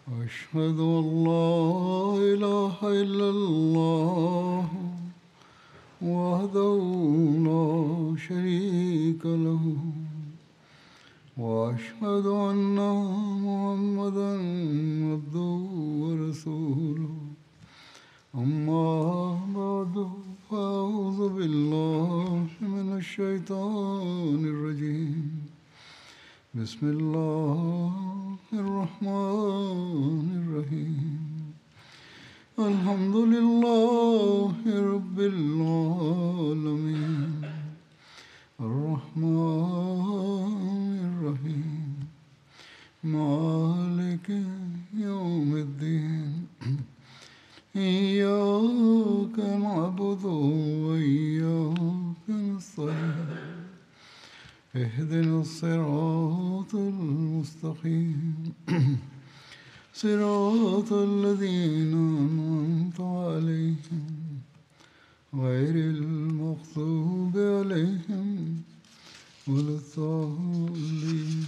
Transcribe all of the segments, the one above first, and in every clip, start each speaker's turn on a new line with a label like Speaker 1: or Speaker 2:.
Speaker 1: أشهد أن لا إله إلا الله وحده لا شريك له وأشهد أن محمدا عبده ورسوله أما بعد فأعوذ بالله من الشيطان الرجيم بسم الله الرحمن الرحيم الحمد لله رب العالمين الرحمن الرحيم مالك يوم الدين إياك نعبد وإياك نستعين اهدنا الصراط المستقيم صراط الذين أنعمت عليهم غير المغضوب عليهم ولا الضالين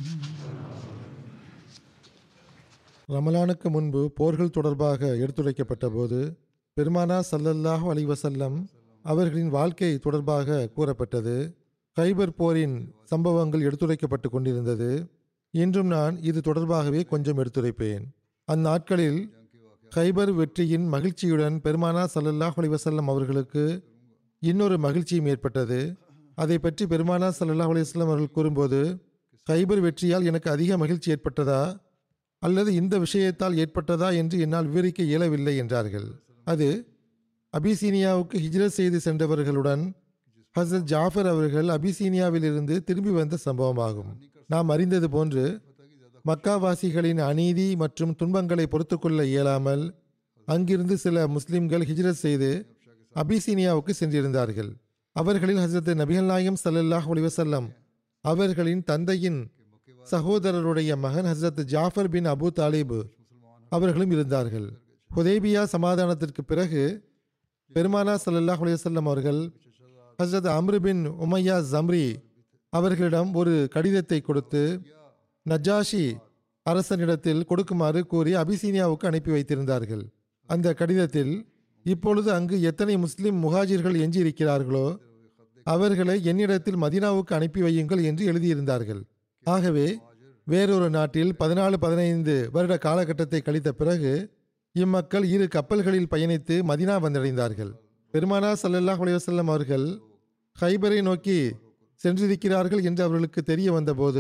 Speaker 2: ரமலானுக்கு முன்பு போர்கள் தொடர்பாக எடுத்துரைக்கப்பட்ட போது பெருமானா சல்லல்லாஹு அலைஹி வஸல்லம் அவர்களின் வாழ்க்கை தொடர்பாக கூறப்பட்டது கைபர் போரின் சம்பவங்கள் எடுத்துரைக்கப்பட்டு கொண்டிருந்தது இன்றும் நான் இது தொடர்பாகவே கொஞ்சம் எடுத்துரைப்பேன் அந்நாட்களில் கைபர் வெற்றியின் மகிழ்ச்சியுடன் பெருமானா சல்லல்லாஹு அலைஹி வஸல்லம் அவர்களுக்கு இன்னொரு மகிழ்ச்சியும் ஏற்பட்டது அதை பற்றி பெருமானா சல்லல்லாஹு அலைஹி வஸல்லம் அவர்கள் கூறும்போது கைபர் வெற்றியால் எனக்கு அதிக மகிழ்ச்சி ஏற்பட்டதா அல்லது இந்த விஷயத்தால் ஏற்பட்டதா என்று என்னால் விவரிக்க இயலவில்லை என்றார்கள் அது அபிசீனியாவுக்கு ஹிஜ்ரத் செய்து சென்றவர்களுடன் ஹசரத் ஜாஃபர் அவர்கள் அபிசீனியாவிலிருந்து திரும்பி வந்த சம்பவமாகும் நாம் அறிந்தது போன்று மக்காவாசிகளின் அநீதி மற்றும் துன்பங்களை பொறுத்துக்கொள்ள இயலாமல் அங்கிருந்து சில முஸ்லிம்கள் ஹிஜ்ரத் செய்து அபிசீனியாவுக்கு சென்றிருந்தார்கள் அவர்களில் ஹசரத் நபிகள் நாயம் சல்லல்லாஹ் வசல்லம் அவர்களின் தந்தையின் சகோதரருடைய மகன் ஹசரத் ஜாஃபர் பின் அபு தாலிப் அவர்களும் இருந்தார்கள் ஹுதேபியா சமாதானத்திற்கு பிறகு பெருமானா சல்லல்லாஹ் அலையம் அவர்கள் ஹசரத் அம்ரு பின் உமையா ஜம்ரி அவர்களிடம் ஒரு கடிதத்தை கொடுத்து நஜாஷி அரசனிடத்தில் கொடுக்குமாறு கூறி அபிசீனியாவுக்கு அனுப்பி வைத்திருந்தார்கள் அந்த கடிதத்தில் இப்பொழுது அங்கு எத்தனை முஸ்லிம் முஹாஜிர்கள் எஞ்சியிருக்கிறார்களோ அவர்களை என்னிடத்தில் மதினாவுக்கு அனுப்பி வையுங்கள் என்று எழுதியிருந்தார்கள் ஆகவே வேறொரு நாட்டில் பதினாலு பதினைந்து வருட காலகட்டத்தை கழித்த பிறகு இம்மக்கள் இரு கப்பல்களில் பயணித்து மதினா வந்தடைந்தார்கள் பெருமானா சல்லல்லாஹ் அலைவசல்லம் அவர்கள் ஹைபரை நோக்கி சென்றிருக்கிறார்கள் என்று அவர்களுக்கு தெரிய வந்தபோது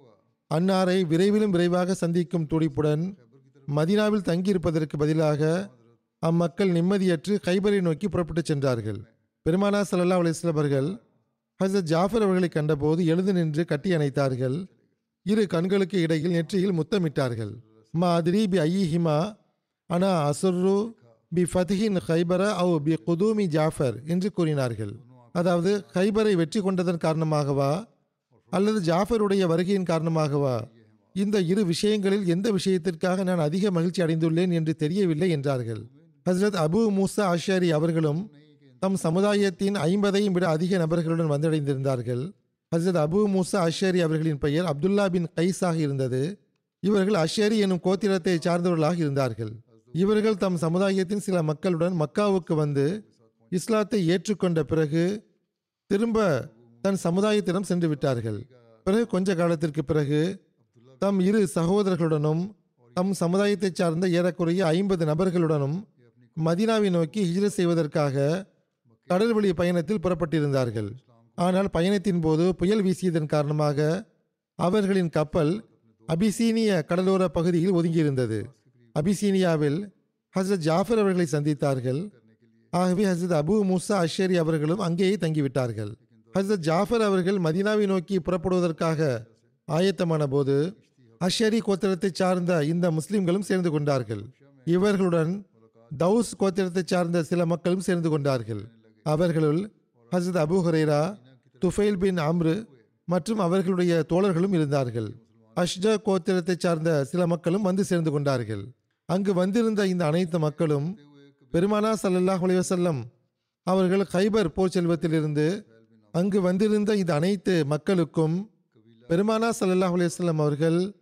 Speaker 2: அன்னாரை விரைவிலும் விரைவாக சந்திக்கும் துடிப்புடன் மதினாவில் தங்கியிருப்பதற்கு பதிலாக அம்மக்கள் நிம்மதியற்று ஹைபரை நோக்கி புறப்பட்டு சென்றார்கள் பெருமானா சல்லா அலிஸ்லாம் அவர்கள் ஹசரத் ஜாஃபர் அவர்களை கண்டபோது எழுந்து நின்று கட்டி அணைத்தார்கள் இரு கண்களுக்கு இடையில் நெற்றியில் முத்தமிட்டார்கள் மா அதிரி பி ஐஹிமா அனா அசுர்ரு பி ஃபதிஹின் ஹைபர அவு பி குதூமி ஜாஃபர் என்று கூறினார்கள் அதாவது ஹைபரை வெற்றி கொண்டதன் காரணமாகவா அல்லது ஜாஃபருடைய வருகையின் காரணமாகவா இந்த இரு விஷயங்களில் எந்த விஷயத்திற்காக நான் அதிக மகிழ்ச்சி அடைந்துள்ளேன் என்று தெரியவில்லை என்றார்கள் ஹசரத் அபு மூசா அஷாரி அவர்களும் தம் சமுதாயத்தின் ஐம்பதையும் விட அதிக நபர்களுடன் வந்தடைந்திருந்தார்கள் ஹசரத் அபு மூசா அஷாரி அவர்களின் பெயர் அப்துல்லா பின் கைஸாக இருந்தது இவர்கள் அஷாரி எனும் கோத்திரத்தை சார்ந்தவர்களாக இருந்தார்கள் இவர்கள் தம் சமுதாயத்தின் சில மக்களுடன் மக்காவுக்கு வந்து இஸ்லாத்தை ஏற்றுக்கொண்ட பிறகு திரும்ப தன் சமுதாயத்திடம் சென்று விட்டார்கள் பிறகு கொஞ்ச காலத்திற்கு பிறகு தம் இரு சகோதரர்களுடனும் தம் சமுதாயத்தை சார்ந்த ஏறக்குறைய ஐம்பது நபர்களுடனும் மதினாவை நோக்கி ஹிஜ்ரத் செய்வதற்காக கடல்வழி பயணத்தில் புறப்பட்டிருந்தார்கள் ஆனால் பயணத்தின் போது புயல் வீசியதன் காரணமாக அவர்களின் கப்பல் அபிசீனிய கடலோர பகுதியில் ஒதுங்கியிருந்தது அபிசீனியாவில் ஹசரத் ஜாஃபர் அவர்களை சந்தித்தார்கள் ஆகவே ஹசரத் அபு மூசா அஷரி அவர்களும் அங்கேயே தங்கிவிட்டார்கள் ஹசரத் ஜாஃபர் அவர்கள் மதினாவை நோக்கி புறப்படுவதற்காக ஆயத்தமான போது அஷரி கோத்திரத்தை சார்ந்த இந்த முஸ்லிம்களும் சேர்ந்து கொண்டார்கள் இவர்களுடன் தௌஸ் கோத்திரத்தை சார்ந்த சில மக்களும் சேர்ந்து கொண்டார்கள் அவர்களுள் ஹசரத் அபு ஹுரேரா துஃபைல் பின் அம்ரு மற்றும் அவர்களுடைய தோழர்களும் இருந்தார்கள் அஷ்ஜா கோத்திரத்தை சார்ந்த சில மக்களும் வந்து சேர்ந்து கொண்டார்கள் அங்கு வந்திருந்த இந்த அனைத்து மக்களும் பெருமானா சல்லல்லாஹ் அலைவசல்லம் அவர்கள் ஹைபர் போர் செல்வத்திலிருந்து அங்கு வந்திருந்த இந்த அனைத்து மக்களுக்கும் பெருமானா சல்லல்லாஹ் அலையம் அவர்கள்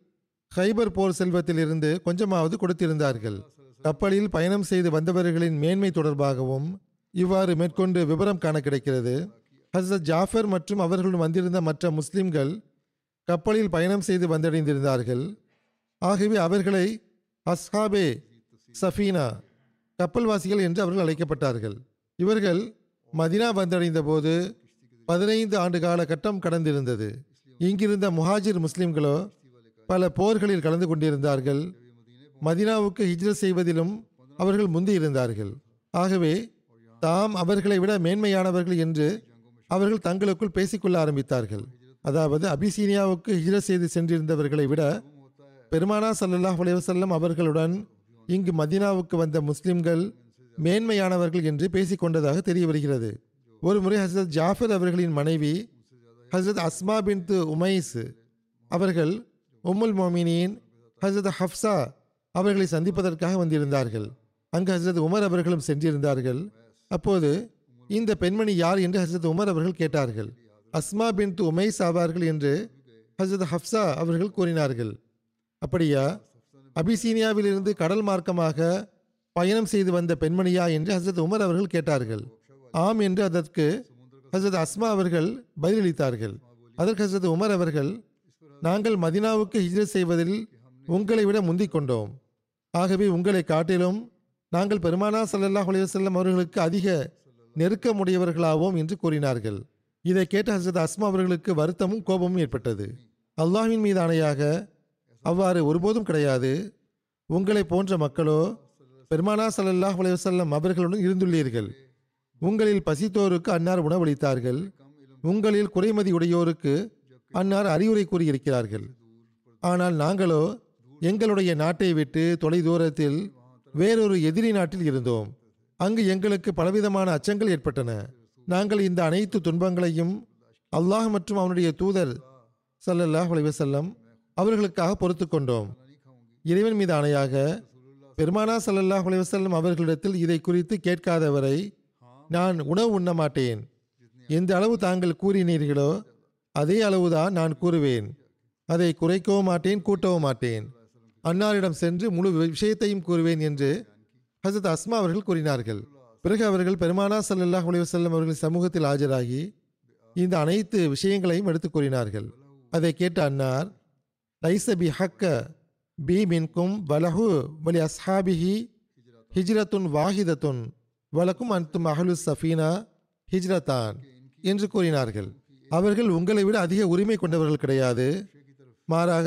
Speaker 2: ஹைபர் போர் செல்வத்திலிருந்து கொஞ்சமாவது கொடுத்திருந்தார்கள் கப்பலில் பயணம் செய்து வந்தவர்களின் மேன்மை தொடர்பாகவும் இவ்வாறு மேற்கொண்டு விவரம் காண கிடைக்கிறது ஹசரத் ஜாஃபர் மற்றும் அவர்களுடன் வந்திருந்த மற்ற முஸ்லிம்கள் கப்பலில் பயணம் செய்து வந்தடைந்திருந்தார்கள் ஆகவே அவர்களை அஸ்ஹாபே சஃபீனா கப்பல்வாசிகள் என்று அவர்கள் அழைக்கப்பட்டார்கள் இவர்கள் மதினா வந்தடைந்த போது பதினைந்து ஆண்டு கால கட்டம் கடந்திருந்தது இங்கிருந்த முஹாஜிர் முஸ்லிம்களோ பல போர்களில் கலந்து கொண்டிருந்தார்கள் மதினாவுக்கு ஹிஜ்ரத் செய்வதிலும் அவர்கள் முந்தி இருந்தார்கள் ஆகவே தாம் அவர்களை விட மேன்மையானவர்கள் என்று அவர்கள் தங்களுக்குள் பேசிக்கொள்ள ஆரம்பித்தார்கள் அதாவது அபிசீனியாவுக்கு ஹிஜ்ரத் செய்து சென்றிருந்தவர்களை விட பெருமானா ஸல்லல்லாஹு அலைஹி வஸல்லம் அவர்களுடன் இங்கு மதீனாவுக்கு வந்த முஸ்லிம்கள் மேன்மையானவர்கள் என்று பேசிக்கொண்டதாக தெரிய வருகிறது ஒரு முறை ஹசரத் ஜாஃபர் அவர்களின் மனைவி ஹசரத் அஸ்மா பின்து உமைஸ் அவர்கள் உம்முல் மோமினின் ஹசரத் ஹப்சா அவர்களை சந்திப்பதற்காக வந்திருந்தார்கள் அங்கு ஹசரத் உமர் அவர்களும் சென்றிருந்தார்கள் அப்போது இந்த பெண்மணி யார் என்று ஹசரத் உமர் அவர்கள் கேட்டார்கள் அஸ்மா பின் உமைஸ் ஆவார்கள் என்று ஹசரத் ஹப்சா அவர்கள் கூறினார்கள் அப்படியா அபிசீனியாவிலிருந்து கடல் மார்க்கமாக பயணம் செய்து வந்த பெண்மணியா என்று ஹசரத் உமர் அவர்கள் கேட்டார்கள் ஆம் என்று அதற்கு ஹசரத் அஸ்மா அவர்கள் பதிலளித்தார்கள் அதற்கு ஹசரத் உமர் அவர்கள் நாங்கள் மதினாவுக்கு ஹிஜ்ரத் செய்வதில் உங்களை விட முந்திக் கொண்டோம் ஆகவே உங்களை காட்டிலும் நாங்கள் பெருமானா ஸல்லல்லாஹு அலைஹி வஸல்லம் அவர்களுக்கு அதிக நெருக்கமுடையவர்களாவோம் என்று கூறினார்கள் இதை கேட்ட ஹசரத் அஸ்மா அவர்களுக்கு வருத்தமும் கோபமும் ஏற்பட்டது அல்லாஹ்வின் மீது ஆணையாக அவ்வாறு ஒருபோதும் கிடையாது உங்களை போன்ற மக்களோ பெருமானா ஸல்லல்லாஹு அலைஹி வஸல்லம் அவர்களுடன் இருந்துள்ளீர்கள் உங்களில் பசித்தோருக்கு அன்னார் உணவளித்தார்கள் உங்களில் குறைமதி உடையோருக்கு அன்னார் அறிவுரை கூறியிருக்கிறார்கள் ஆனால் நாங்களோ எங்களுடைய நாட்டை விட்டு தொலைதூரத்தில் வேறொரு எதிரி நாட்டில் இருந்தோம் அங்கு எங்களுக்கு பலவிதமான அச்சங்கள் ஏற்பட்டன நாங்கள் இந்த அனைத்து துன்பங்களையும் அல்லாஹ் மற்றும் அவனுடைய தூதர் ஸல்லல்லாஹு அலைஹி வஸல்லம் அவர்களுக்காக பொறுத்து கொண்டோம் இறைவன் மீது ஆணையாக பெருமானா ஸல்லல்லாஹு அலைஹி வஸல்லம் அவர்களிடத்தில் இதை குறித்து கேட்காதவரை நான் உணவு உண்ண மாட்டேன் எந்த அளவு தாங்கள் கூறினீர்களோ அதே அளவுதான் நான் கூறுவேன் அதை குறைக்கவும் மாட்டேன் கூட்டவும் மாட்டேன் அன்னாரிடம் சென்று முழு விஷயத்தையும் கூறுவேன் என்று ஹசரத் அஸ்மா அவர்கள் கூறினார்கள் பிறகு அவர்கள் பெருமானா ஸல்லல்லாஹு அலைஹி வஸல்லம் அவர்கள் சமூகத்தில் ஆஜராகி இந்த அனைத்து விஷயங்களையும் எடுத்துக் கூறினார்கள் அதை கேட்ட அன்னார் லைச பி ஹக்க பி மின்கும் வலஹு வலி அஸ்ஹாபிஹி ஹிஜ்ரத்துன் வாஹிதத்துன் வலக்கும் அன்தும் அஹ்லு சஃபீனா ஹிஜ்ரத்தான் என்று கூறினார்கள் அவர்கள் உங்களை விட அதிக உரிமை கொண்டவர்கள் கிடையாது மாறாக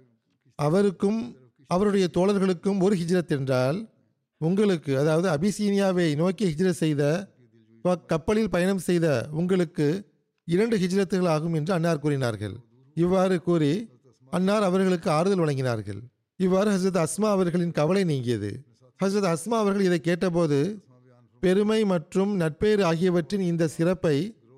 Speaker 2: அவருக்கும் அவருடைய தோழர்களுக்கும் ஒரு ஹிஜ்ரத் என்றால் உங்களுக்கு அதாவது அபிசீனியாவை நோக்கி ஹிஜ்ரத் செய்த ப- கப்பலில் பயணம் செய்த உங்களுக்கு இரண்டு ஹிஜ்ரத்துகள் ஆகும் என்று அன்னார் கூறினார்கள் இவ்வாறு கூறி அன்னார் அவர்களுக்கு ஆறுதல் வழங்கினார்கள் இவ்வாறு ஹசரத் அஸ்மா அவர்களின் கவலை நீங்கியது ஹசரத் அஸ்மா அவர்கள் இதை கேட்டபோது பெருமை மற்றும் நட்பேறு ஆகியவற்றின் இந்த சிறப்பை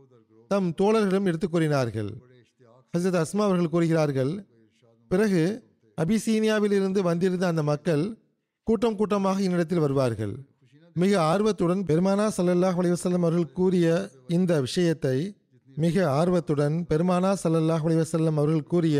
Speaker 2: தம் தோழர்களிடம் எடுத்துக் கூறினார்கள் ஹசரத் அஸ்மா அவர்கள் கூறுகிறார்கள் பிறகு அபிசீனியாவில் இருந்து வந்திருந்த அந்த மக்கள் கூட்டம் கூட்டமாக என்னிடத்தில் வருவார்கள் மிக ஆர்வத்துடன் பெருமானா ஸல்லல்லாஹு அலைஹி வஸல்லம் அவர்கள் கூறிய இந்த விஷயத்தை மிக ஆர்வத்துடன் பெருமானா ஸல்லல்லாஹு அலைஹி வஸல்லம் அவர்கள் கூறிய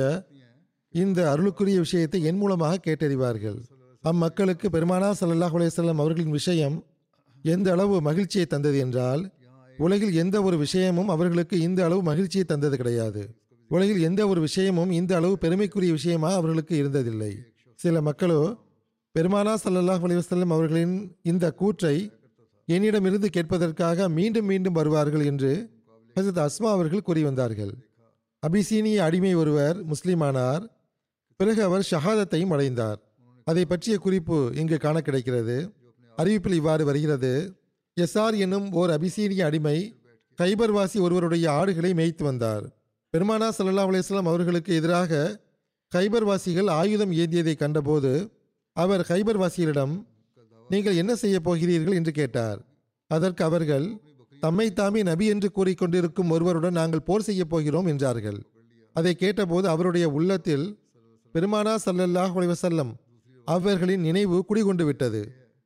Speaker 2: இந்த அருளுக்குரிய விஷயத்தை என் மூலமாக கேட்டறிவார்கள் அம்மக்களுக்கு பெருமானா ஸல்லல்லாஹு அலைஹி வஸல்லம் அவர்களின் விஷயம் எந்த அளவு மகிழ்ச்சியை தந்தது என்றால் உலகில் எந்த ஒரு விஷயமும் அவர்களுக்கு இந்த அளவு மகிழ்ச்சியை தந்தது கிடையாது உலகில் எந்த ஒரு விஷயமும் இந்த அளவு பெருமைக்குரிய விஷயமாக அவர்களுக்கு இருந்ததில்லை சில மக்களோ பெருமானா ஸல்லல்லாஹு அலைஹி வஸல்லம் அவர்களின் இந்த கூற்றை என்னிடமிருந்து கேட்பதற்காக மீண்டும் மீண்டும் வருவார்கள் என்று ஹசரத் அஸ்மா அவர்கள் கூறி வந்தார்கள் அபிசீனிய அடிமை ஒருவர் முஸ்லிமானார் பிறகு அவர் ஷஹாதத்தையும் அடைந்தார் அதை பற்றிய குறிப்பு இங்கு காண கிடைக்கிறது அறிவிப்பில் இவ்வாறு வருகிறது எஸ்ஆர் என்னும் ஓர் அபிசீனிய அடிமை கைபர்வாசி ஒருவருடைய ஆடுகளை மேய்த்து வந்தார் பெருமானா ஸல்லல்லாஹு அலைஹி வஸல்லம் அவர்களுக்கு எதிராக கைபர்வாசிகள் ஆயுதம் ஏந்தியதை கண்டபோது அவர் கைபர்வாசியரிடம் நீங்கள் என்ன செய்ய போகிறீர்கள் என்று கேட்டார் அதற்கு அவர்கள் தம்மை தாமே நபி என்று கூறிக்கொண்டிருக்கும் ஒருவருடன் நாங்கள் போர் செய்ய போகிறோம் என்றார்கள் அதை கேட்டபோது அவருடைய உள்ளத்தில் பெருமானா ஸல்லல்லாஹு அலைஹி வஸல்லம் அவர்களின் நினைவு குடிகொண்டு விட்டது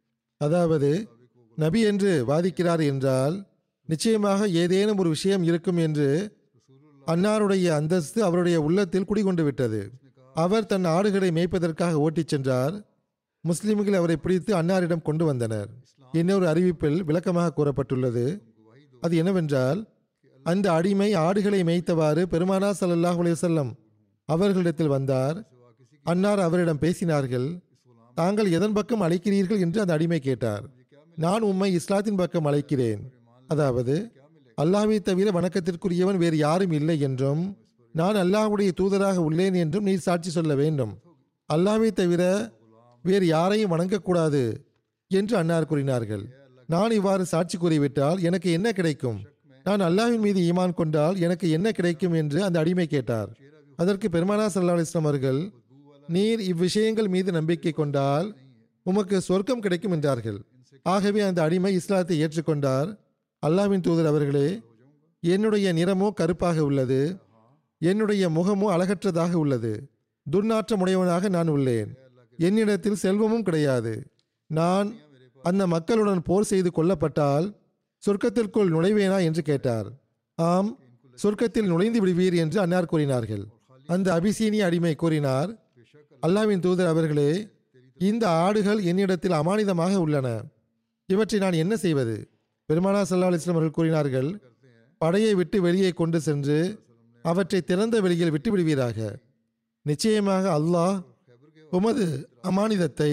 Speaker 2: அதாவது நபி என்று வாதிக்கிறார் என்றால் நிச்சயமாக ஏதேனும் ஒரு விஷயம் இருக்கும் என்று அன்னாருடைய அந்தஸ்து அவருடைய உள்ளத்தில் குடிகொண்டு விட்டது அவர் தன் ஆடுகளை மேய்ப்பதற்காக ஓட்டிச் சென்றார் முஸ்லிம்கள் அவரை பிடித்து அன்னாரிடம் கொண்டு வந்தனர் இன்னொரு அறிவிப்பில் விளக்கமாக கூறப்பட்டுள்ளது அது என்னவென்றால் அந்த அடிமை ஆடுகளை மேய்த்தவாறு பெருமானா ஸல்லல்லாஹு அலைஹி வஸல்லம் அவர்களிடத்தில் வந்தார் அன்னார் அவரிடம் பேசினார்கள் தாங்கள் எதன் பக்கம் அழைக்கிறீர்கள் என்று அந்த அடிமை கேட்டார் நான் உம்மை இஸ்லாத்தின் பக்கம் அழைக்கிறேன் அதாவது அல்லாஹ்வை தவிர வணக்கத்திற்குரியவன் வேறு யாரும் இல்லை என்றும் நான் அல்லாஹ்வுடைய தூதராக உள்ளேன் என்றும் நீர் சாட்சி சொல்ல வேண்டும் அல்லாஹ்வை தவிர வேறு யாரையும் வணங்கக்கூடாது என்று அன்னார் கூறினார்கள் நான் இவ்வாறு சாட்சி கூறிவிட்டால் எனக்கு என்ன கிடைக்கும் நான் அல்லாஹ்வின் மீது ஈமான் கொண்டால் எனக்கு என்ன கிடைக்கும் என்று அந்த அடிமை கேட்டார் அதற்கு பெருமானா சல்லா அலிஸ்லாம் அவர்கள் நீர் இவ்விஷயங்கள் மீது நம்பிக்கை கொண்டால் உமக்கு சொர்க்கம் கிடைக்கும் என்றார்கள் ஆகவே அந்த அடிமை இஸ்லாத்தை ஏற்றுக்கொண்டார் அல்லாஹ்வின் தூதர் அவர்களே என்னுடைய நிறமோ கருப்பாக உள்ளது என்னுடைய முகமோ அழகற்றதாக உள்ளது துர்நாற்றமுடையவனாக நான் உள்ளேன் என்னிடத்தில் செல்வமும் கிடையாது நான் அந்த மக்களுடன் போர் செய்து கொல்லப்பட்டால் சொர்க்கத்திற்குள் நுழைவேனா என்று கேட்டார் ஆம் சொர்க்கத்தில் நுழைந்து விடுவீர் என்று அன்னார் கூறினார்கள் அந்த அபிசீனிய அடிமை கூறினார் அல்லாவின் தூதர் அவர்களே இந்த ஆடுகள் என்னிடத்தில் அமானிதமாக உள்ளன இவற்றை நான் என்ன செய்வது பெருமானா சல்லா அலிஸ்லாம் அவர்கள் கூறினார்கள் படையை விட்டு வெளியே கொண்டு சென்று அவற்றை திறந்த வெளியில் விட்டு விடுவீராக நிச்சயமாக அல்லாஹ் உமது அமானிதத்தை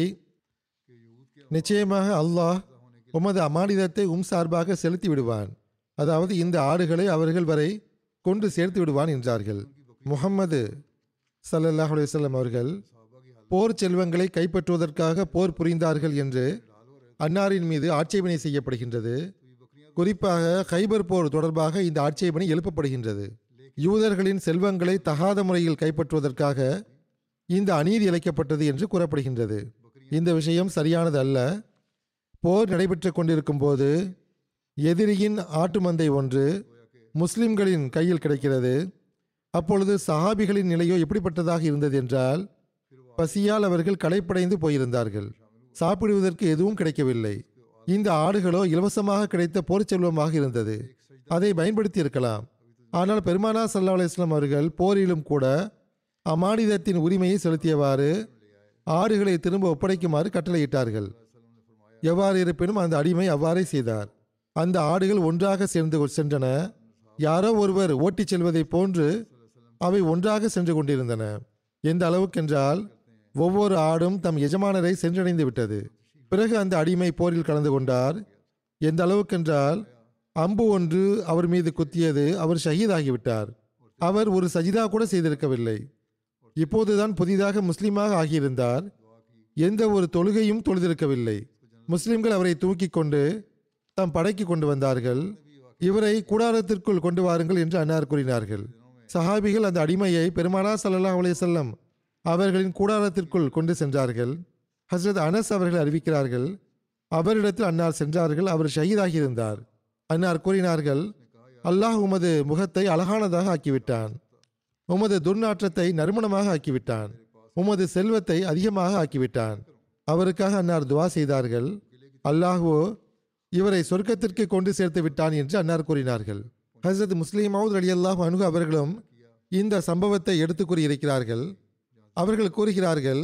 Speaker 2: நிச்சயமாக அல்லாஹ் உமது அமானிதத்தை உம் சார்பாக செலுத்தி விடுவான் அதாவது இந்த ஆடுகளை அவர்கள் வரை கொண்டு சேர்த்து விடுவான் என்றார்கள் முகம்மது சல்லல்லாஹ் அலையம் அவர்கள் போர் செல்வங்களை கைப்பற்றுவதற்காக போர் புரிந்தார்கள் என்று அன்னாரின் மீது ஆட்சேபனை செய்யப்படுகின்றது குறிப்பாக ஹைபர் போர் தொடர்பாக இந்த ஆட்சேபனை எழுப்பப்படுகின்றது யூதர்களின் செல்வங்களை தகாத முறையில் கைப்பற்றுவதற்காக இந்த அநீதி இழைக்கப்பட்டது என்று கூறப்படுகின்றது இந்த விஷயம் சரியானது அல்ல போர் நடைபெற்று கொண்டிருக்கும் போது எதிரியின் ஆட்டு மந்தை ஒன்று முஸ்லிம்களின் கையில் கிடைக்கிறது அப்பொழுது சஹாபிகளின் நிலையோ எப்படிப்பட்டதாக இருந்தது என்றால் பசியால் அவர்கள் களைப்படைந்து போயிருந்தார்கள் சாப்பிடுவதற்கு எதுவும் கிடைக்கவில்லை இந்த ஆடுகளோ இலவசமாக கிடைத்த போர் செல்வமாக இருந்தது அதை பயன்படுத்தி இருக்கலாம் ஆனால் பெருமானா சல்லா அலிஸ்லாம் அவர்கள் போரிலும் கூட அமானிதத்தின் உரிமையை செலுத்தியவாறு ஆடுகளை திரும்ப ஒப்படைக்குமாறு கட்டளையிட்டார்கள் எவ்வாறு இருப்பினும் அந்த அடிமை அவ்வாறே செய்தார் அந்த ஆடுகள் ஒன்றாக சேர்ந்து சென்றன யாரோ ஒருவர் ஓட்டிச் செல்வதைப் போன்று அவை ஒன்றாக சென்று கொண்டிருந்தன எந்த அளவுக்கென்றால் ஒவ்வொரு ஆடும் தம் எஜமானரை சென்றடைந்து விட்டது பிறகு அந்த அடிமை போரில் கலந்து கொண்டார் எந்த அளவுக்கென்றால் அம்பு ஒன்று அவர் மீது குத்தியது அவர் ஷஹீதாகிவிட்டார் அவர் ஒரு சஜிதா கூட செய்திருக்கவில்லை இப்போதுதான் புதிதாக முஸ்லீமாக ஆகியிருந்தார் எந்த ஒரு தொழுகையும் தொழுதிருக்கவில்லை முஸ்லிம்கள் அவரை தூக்கி கொண்டு தம் படைக்கு கொண்டு வந்தார்கள் இவரை கூடாரத்திற்குள் கொண்டு வாருங்கள் என்று அன்னார் கூறினார்கள் சஹாபிகள் அந்த அடிமையை பெருமானா ஸல்லல்லாஹு அலைஹி வஸல்லம் அவர்களின் கூடாரத்திற்குள் கொண்டு சென்றார்கள் ஹஸ்ரத் அனஸ் அவர்கள் அறிவிக்கிறார்கள் அவரிடத்தில் அன்னார் சென்றார்கள் அவர் ஷஹீதாகியிருந்தார் அன்னார் கூறினார்கள் அல்லாஹ் உமது முகத்தை அழகானதாக ஆக்கிவிட்டான் உமது துர்நாற்றத்தை நறுமணமாக ஆக்கிவிட்டான் உமது செல்வத்தை அதிகமாக ஆக்கிவிட்டான் அவருக்காக அன்னார் துவா செய்தார்கள் அல்லாஹ்வோ இவரை சொர்க்கத்திற்கு கொண்டு சேர்த்து விட்டான் என்று அன்னார் கூறினார்கள் ஹசரத் முஸ்லீம் மவுத் அலி அல்லாஹ் அனுகு அவர்களும் இந்த சம்பவத்தை எடுத்து கூறியிருக்கிறார்கள் அவர்கள் கூறுகிறார்கள்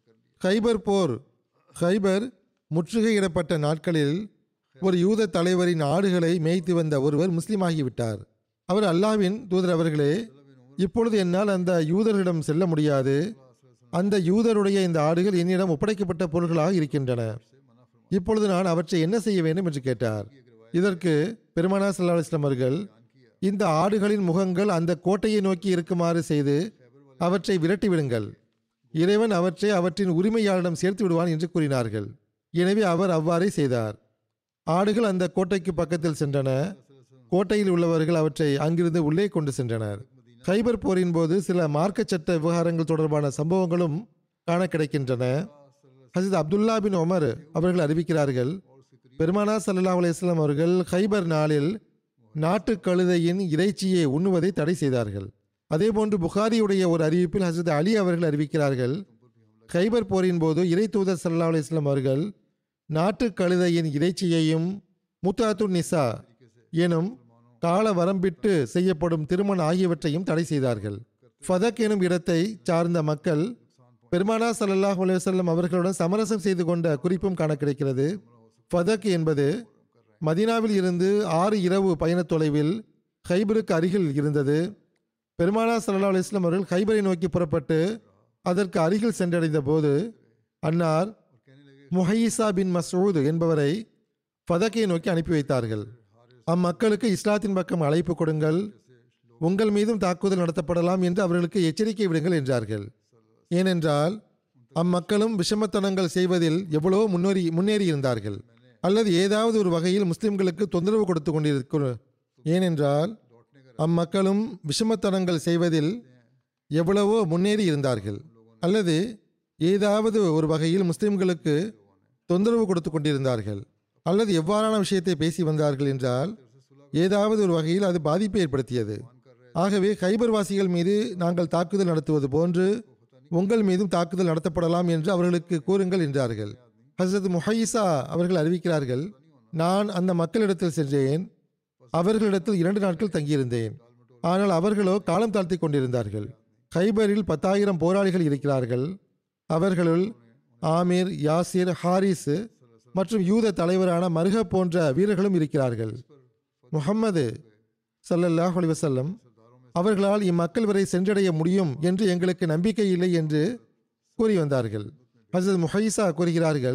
Speaker 2: ஹைபர் போர் ஹைபர் முற்றுகையிடப்பட்ட நாட்களில் ஒரு யூத தலைவரின் ஆடுகளை மேய்த்து வந்த ஒருவர் முஸ்லீம் ஆகிவிட்டார் அவர் அல்லாவின் தூதர் அவர்களே இப்பொழுது என்னால் அந்த யூதர்களிடம் செல்ல முடியாது அந்த யூதருடைய இந்த ஆடுகள் என்னிடம் ஒப்படைக்கப்பட்ட பொருள்களாக இருக்கின்றன இப்பொழுது நான் அவற்றை என்ன செய்ய வேண்டும் என்று கேட்டார் இதற்கு பெருமானா சல்லா அலிஸ்லாம் அவர்கள் இந்த ஆடுகளின் முகங்கள் அந்த கோட்டையை நோக்கி இருக்குமாறு செய்து அவற்றை விரட்டி விடுங்கள் இறைவன் அவற்றை அவற்றின் உரிமையாளரிடம் சேர்த்து விடுவான் என்று கூறினார்கள் எனவே அவர் அவ்வாறே செய்தார் ஆடுகள் அந்த கோட்டைக்கு பக்கத்தில் சென்றன கோட்டையில் உள்ளவர்கள் அவற்றை அங்கிருந்து உள்ளே கொண்டு சென்றனர் ஹைபர் போரின் போது சில மார்க்க சட்ட விவகாரங்கள் தொடர்பான சம்பவங்களும் காண கிடைக்கின்றன ஹசரத் அப்துல்லா பின் ஒமர் அவர்கள் அறிவிக்கிறார்கள் பெருமானா சல்லா அலையம் அவர்கள் ஹைபர் நாளில் நாட்டு கழுதையின் இறைச்சியை உண்ணுவதை தடை செய்தார்கள் அதேபோன்று புகாரியுடைய ஒரு அறிவிப்பில் ஹசரத் அலி அவர்கள் அறிவிக்கிறார்கள் ஹைபர் போரின் போது இறை தூதர் சல்லா அலிஸ்லாம் அவர்கள் நாட்டு கழுதையின் இறைச்சியையும் முத்தாத்து நிசா எனும் கால வரம்பிட்டு செய்யப்படும் திருமணம் ஆகியவற்றையும் தடை செய்தார்கள் ஃபதக் எனும் இடத்தை சார்ந்த மக்கள் பெருமானா ஸல்லல்லாஹு அலைஹி வஸல்லம் அவர்களுடன் சமரசம் செய்து கொண்ட குறிப்பும் காண கிடைக்கிறது ஃபதக் என்பது மதீனாவில் இருந்து ஆறு இரவு பயணத் தொலைவில் ஹைபருக்கு அருகில் இருந்தது பெருமானா ஸல்லல்லாஹு அலைஹி வஸல்லம் அவர்கள் ஹைபரை நோக்கி புறப்பட்டு அதற்கு அருகில் சென்றடைந்த போது அன்னார் முஹையிசா பின் மஸ்ஊத் என்பவரை ஃபதக்கை நோக்கி அனுப்பி வைத்தார்கள் அம்மக்களுக்கு இஸ்லாத்தின் பக்கம் அழைப்பு கொடுங்கள் உங்கள் மீதும் தாக்குதல் நடத்தப்படலாம் என்று அவர்களுக்கு எச்சரிக்கை விடுங்கள் என்றார்கள் ஏனென்றால் அம்மக்களும் விஷமத்தனங்கள் செய்வதில் எவ்வளவோ முன்னேறி முன்னேறி இருந்தார்கள் அல்லது ஏதாவது ஒரு வகையில் முஸ்லிம்களுக்கு தொந்தரவு கொடுத்து கொண்டிருக்கிற ஏனென்றால் அம்மக்களும் விஷமத்தனங்கள் செய்வதில் எவ்வளவோ முன்னேறி இருந்தார்கள் அல்லது ஏதாவது ஒரு வகையில் முஸ்லிம்களுக்கு தொந்தரவு கொடுத்து கொண்டிருந்தார்கள் அல்லது எவ்வாறான விஷயத்தை பேசி வந்தார்கள் என்றால் ஏதாவது ஒரு வகையில் அது பாதிப்பை ஏற்படுத்தியது ஆகவே ஹைபர் வாசிகள் மீது நாங்கள் தாக்குதல் நடத்துவது போன்று உங்கள் மீதும் தாக்குதல் நடத்தப்படலாம் என்று அவர்களுக்கு கூறுங்கள் என்றார்கள் ஹசரத் முஹைசா அவர்கள் அறிவிக்கிறார்கள் நான் அந்த மக்களிடத்தில் சென்றேன் அவர்களிடத்தில் இரண்டு நாட்கள் தங்கியிருந்தேன் ஆனால் அவர்களோ காலம் தாழ்த்தி கொண்டிருந்தார்கள் ஹைபரில் பத்தாயிரம் போராளிகள் இருக்கிறார்கள் அவர்களுள் ஆமீர் யாசிர் ஹாரிஸ் மற்றும் யூத தலைவரான மருக போன்ற வீரர்களும் இருக்கிறார்கள் முஹம்மது ஸல்லல்லாஹு அலைஹி வஸல்லம் அவர்களால் இம்மக்கள் வரை சென்றடைய முடியும் என்று எங்களுக்கு நம்பிக்கை இல்லை என்று கூறி வந்தார்கள் ஹசரத் முஹைசா கூறுகிறார்கள்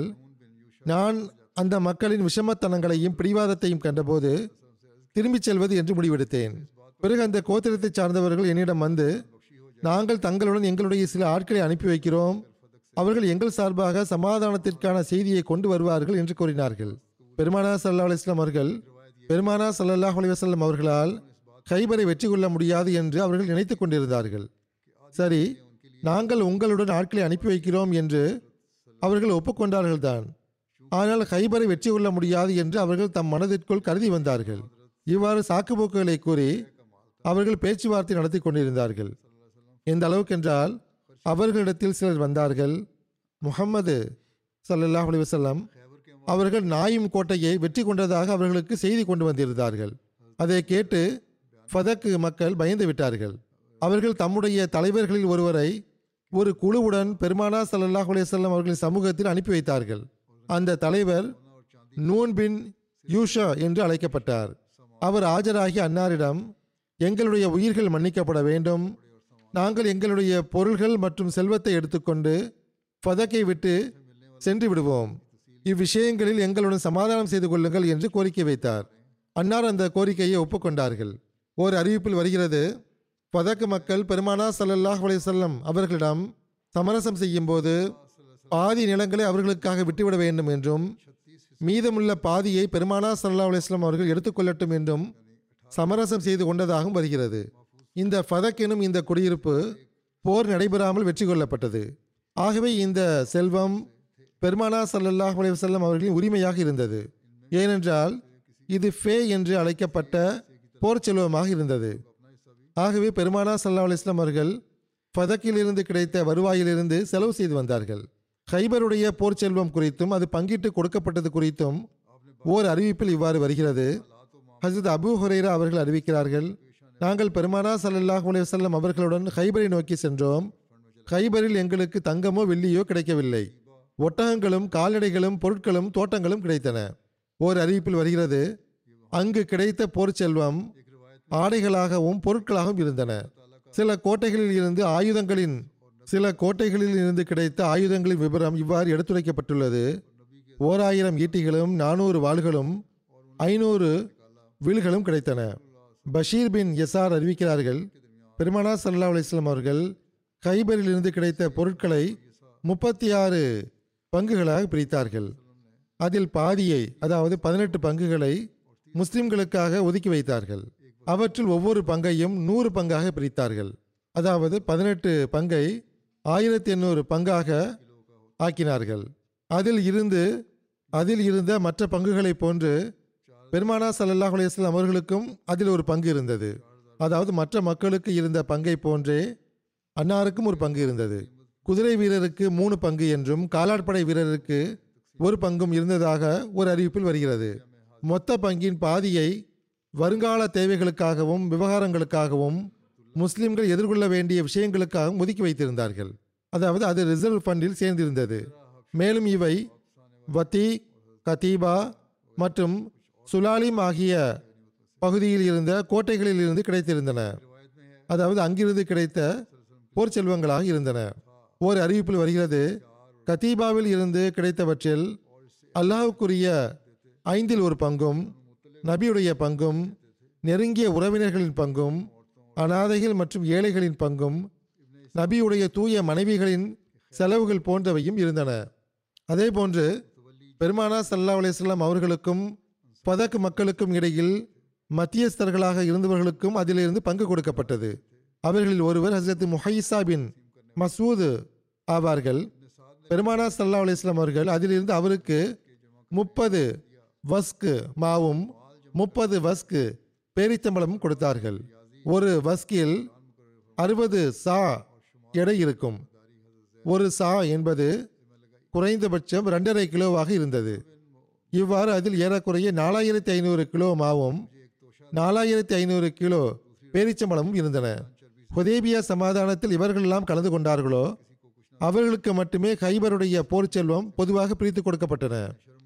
Speaker 2: நான் அந்த மக்களின் விஷமத்தனங்களையும் பிடிவாதத்தையும் கண்டபோது திரும்பிச் செல்வது என்று முடிவெடுத்தேன் பிறகு அந்த கோத்திரத்தைச் சார்ந்தவர்கள் என்னிடம் வந்து நாங்கள் தங்களுடன் எங்களுடைய சில ஆட்களை அனுப்பி வைக்கிறோம் அவர்கள் எங்கள் சார்பாக சமாதானத்திற்கான செய்தியை கொண்டு வருவார்கள் என்று கூறினார்கள் பெருமானா சல்லா அலிஸ்லாம் அவர்கள் பெருமானா சல்லல்லாஹ் அலி வசல்லம் அவர்களால் கைபரை வெற்றி கொள்ள முடியாது என்று அவர்கள் நினைத்துக் கொண்டிருந்தார்கள் சரி நாங்கள் உங்களுடன் ஆட்களை அனுப்பி வைக்கிறோம் என்று அவர்கள் ஒப்புக்கொண்டார்கள்தான் ஆனால் ஹைபரை வெற்றி கொள்ள முடியாது என்று அவர்கள் தம் மனதிற்குள் கருதி வந்தார்கள் இவ்வாறு சாக்குப்போக்குகளை கூறி அவர்கள் பேச்சுவார்த்தை நடத்தி கொண்டிருந்தார்கள் எந்த அளவுக்கென்றால் அவர்களிடத்தில் சிலர் வந்தார்கள் முஹம்மது ஸல்லல்லாஹு அலைஹி வஸல்லம் அவர்கள் நாயும் கோட்டையை வெற்றி கொண்டதாக அவர்களுக்கு செய்தி கொண்டு வந்திருந்தார்கள் அதை கேட்டு ஃபதக்கு மக்கள் பயந்து விட்டார்கள் அவர்கள் தம்முடைய தலைவர்களில் ஒருவரை ஒரு குழுவுடன் பெருமானா ஸல்லல்லாஹு அலைஹி வஸல்லம் அவர்களின் சமூகத்தில் அனுப்பி வைத்தார்கள் அந்த தலைவர் நூன் பின் யூஷா என்று அழைக்கப்பட்டார் அவர் ஆஜராகி அன்னாரிடம் எங்களுடைய உயிர்கள் மன்னிக்கப்பட வேண்டும் நாங்கள் எங்களுடைய பொருள்கள் மற்றும் செல்வத்தை எடுத்துக்கொண்டு ஃபதக்கை விட்டு சென்று விடுவோம் இவ்விஷயங்களில் எங்களுடன் சமாதானம் செய்து கொள்ளுங்கள் என்று கோரிக்கை வைத்தார் அன்னார் அந்த கோரிக்கையை ஒப்புக்கொண்டார்கள் ஓர் அறிவிப்பில் வருகிறது பதக்கு மக்கள் பெருமானா ஸல்லல்லாஹு அலைஹி வஸல்லம் அவர்களிடம் சமரசம் செய்யும்போது பாதி நிலங்களை அவர்களுக்காக விட்டுவிட வேண்டும் என்றும் மீதமுள்ள பாதியை பெருமானா ஸல்லல்லாஹு அலைஹி வஸல்லம் அவர்கள் எடுத்துக்கொள்ளட்டும் என்றும் சமரசம் செய்து கொண்டதாகவும் வருகிறது இந்த ஃபதக் எனும் இந்த குடியிருப்பு போர் நடைபெறாமல் வெற்றி கொள்ளப்பட்டது ஆகவே இந்த செல்வம் பெருமானா ஸல்லல்லாஹு அலைஹி வஸல்லம் அவர்களின் உரிமையாக இருந்தது ஏனென்றால் இது ஃபே என்று அழைக்கப்பட்ட போர் செல்வமாக இருந்தது ஆகவே பெருமானா ஸல்லல்லாஹு அலைஹி வஸல்லம் அவர்கள் ஃபதக்கிலிருந்து கிடைத்த வருவாயிலிருந்து செலவு செய்து வந்தார்கள் ஹைபருடைய போர் செல்வம் குறித்தும் அது பங்கிட்டு கொடுக்கப்பட்டது குறித்தும் ஓர் அறிவிப்பில் இவ்வாறு வருகிறது ஹசரத் அபூ ஹுரைரா அவர்கள் அறிவிக்கிறார்கள் நாங்கள் பெருமானா ஸல்லல்லாஹு அலைஹி வஸல்லம் அவர்களுடன் ஹைபரை நோக்கி சென்றோம் ஹைபரில் எங்களுக்கு தங்கமோ வெள்ளியோ கிடைக்கவில்லை ஒட்டகங்களும் கால்நடைகளும் பொருட்களும் தோட்டங்களும் கிடைத்தன ஓர் அறிவிப்பில் வருகிறது அங்கு கிடைத்த போர் செல்வம் ஆடைகளாகவும் பொருட்களாகவும் இருந்தன சில கோட்டைகளில் இருந்து ஆயுதங்களின் சில கோட்டைகளில் இருந்து கிடைத்த ஆயுதங்களின் விவரம் இவ்வாறு எடுத்துரைக்கப்பட்டுள்ளது ஓர் ஆயிரம் ஈட்டிகளும் நானூறு வாள்களும் ஐநூறு வில்களும் கிடைத்தன பஷீர் பின் யசார் அறிவிக்கிறார்கள் பெருமானா சல்லா அலிஸ்லாம் அவர்கள் கைபரில் இருந்து கிடைத்த பொருட்களை முப்பத்தி ஆறு பங்குகளாக பிரித்தார்கள் அதில் பாதியை அதாவது பதினெட்டு பங்குகளை முஸ்லிம்களுக்காக ஒதுக்கி வைத்தார்கள் அவற்றில் ஒவ்வொரு பங்கையும் நூறு பங்காக பிரித்தார்கள் அதாவது பதினெட்டு பங்கை ஆயிரத்தி எண்ணூறு பங்காக ஆக்கினார்கள் அதில் இருந்து அதில் இருந்த மற்ற பங்குகளைப் போன்று பெருமானா சல்லல்லாஹு அலைஹி வஸல்லம் அவர்களுக்கும் அதில் ஒரு பங்கு இருந்தது அதாவது மற்ற மக்களுக்கு இருந்த பங்கை போன்றே அன்னாருக்கும் ஒரு பங்கு இருந்தது குதிரை வீரருக்கு மூணு பங்கு என்றும் காலாட்படை வீரருக்கு ஒரு பங்கும் இருந்ததாக ஒரு அறிவிப்பில் வருகிறது மொத்த பங்கின் பாதியை வருங்கால தேவைகளுக்காகவும் விவகாரங்களுக்காகவும் முஸ்லிம்கள் எதிர்கொள்ள வேண்டிய விஷயங்களுக்காக ஒதுக்கி வைத்திருந்தார்கள் அதாவது அது ரிசர்வ் ஃபண்டில் சேர்ந்திருந்தது மேலும் இவை வத்தி கதீபா மற்றும் சுலாலிம் ஆகிய பகுதியில் இருந்த கோட்டைகளில் இருந்து கிடைத்திருந்தன அதாவது அங்கிருந்து கிடைத்த போர் செல்வங்களாக இருந்தன ஓர் அறிவிப்பில் வருகிறது கதீபாவில் இருந்து கிடைத்தவற்றில் அல்லாஹ்வுக்குரிய ஐந்தில் ஒரு பங்கும் நபியுடைய பங்கும் நெருங்கிய உறவினர்களின் பங்கும் அனாதைகள் மற்றும் ஏழைகளின் பங்கும் நபியுடைய தூய மனைவிகளின் செலவுகள் போன்றவையும் இருந்தன அதேபோன்று பெருமானா சல்லா அலிஸ்லாம் அவர்களுக்கும் பதக் மக்களுக்கும் இடையில் மத்தியஸ்தர்களாக இருந்தவர்களுக்கும் அதிலிருந்து பங்கு கொடுக்கப்பட்டது அவர்களில் ஒருவர் ஹசரத் முஹைசா பின் மசூது ஆவார்கள் பெருமானா சல்லா அலிஸ்லாம் அவர்கள் அதிலிருந்து அவருக்கு முப்பது வஸ்கு மாவும் முப்பது வஸ்கு பேரித்தம்பளமும் கொடுத்தார்கள் ஒரு வஸ்கில் அறுபது சா எடை இருக்கும் ஒரு சா என்பது குறைந்தபட்சம் ரெண்டரை கிலோவாக இருந்தது இவ்வாறு அதில் ஏறக்குறைய நாலாயிரத்தி ஐநூறு கிலோ மாவும் நாலாயிரத்தி ஐநூறு கிலோ பேரிச்சம்பளமும் இருந்தன ஹுதேபியா சமாதானத்தில் இவர்களெல்லாம் கலந்து கொண்டார்களோ அவர்களுக்கு மட்டுமே கைபருடைய போர் செல்வம் பொதுவாக பிரித்து கொடுக்கப்பட்டன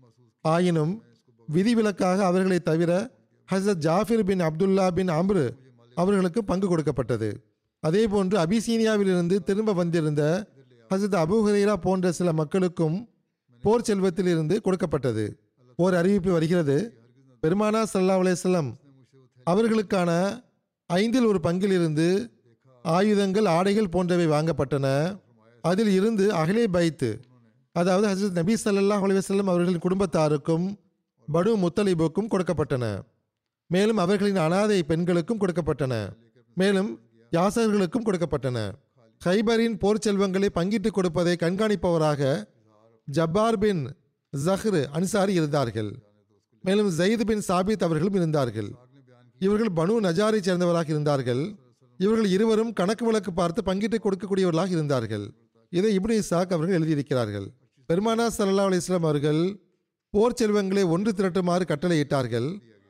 Speaker 2: ஆயினும் விதிவிலக்காக அவர்களை தவிர ஹசரத் ஜாஃபிர் பின் அப்துல்லா பின் அம்ரு அவர்களுக்கு பங்கு கொடுக்கப்பட்டது அதேபோன்று அபிசீனியாவிலிருந்து திரும்ப வந்திருந்த ஹசரத் அபு ஹுரைரா போன்ற சில மக்களுக்கும் போர் செல்வத்திலிருந்து கொடுக்கப்பட்டது ஓர் அறிவிப்பு வருகிறது பெருமானா சல்லா அலையம் அவர்களுக்கான ஐந்தில் ஒரு பங்கிலிருந்து ஆயுதங்கள் ஆடைகள் போன்றவை வாங்கப்பட்டன அதில் இருந்து அகலே பைத்து அதாவது ஹசரத் நபி ஸல்லல்லாஹு அலைஹி வஸல்லம் அவர்களின் குடும்பத்தாருக்கும் படு முத்தலிபுக்கும் கொடுக்கப்பட்டன மேலும் அவர்களின் அனாதை பெண்களுக்கும் கொடுக்கப்பட்டன மேலும் யாசர்களுக்கும் கொடுக்கப்பட்டன ஹைபரின் போர் செல்வங்களை பங்கிட்டு கொடுப்பதை கண்காணிப்பவராக ஜப்பார் பின் ஜஹ்ரு அன்சாரி இருந்தார்கள் மேலும் ஜயித் பின் சாபித் அவர்களும் இருந்தார்கள் இவர்கள் பனு நஜாரை சேர்ந்தவராக இருந்தார்கள் இவர்கள் இருவரும் கணக்கு வழக்கு பார்த்து பங்கிட்டு கொடுக்கக்கூடியவர்களாக இருந்தார்கள் இதை இப்னு இசாக் அவர்கள் எழுதியிருக்கிறார்கள் பெருமானா சல்லா அலிஸ்லாம் அவர்கள் போர் செல்வங்களை ஒன்று திரட்டுமாறு கட்டளையிட்டார்கள்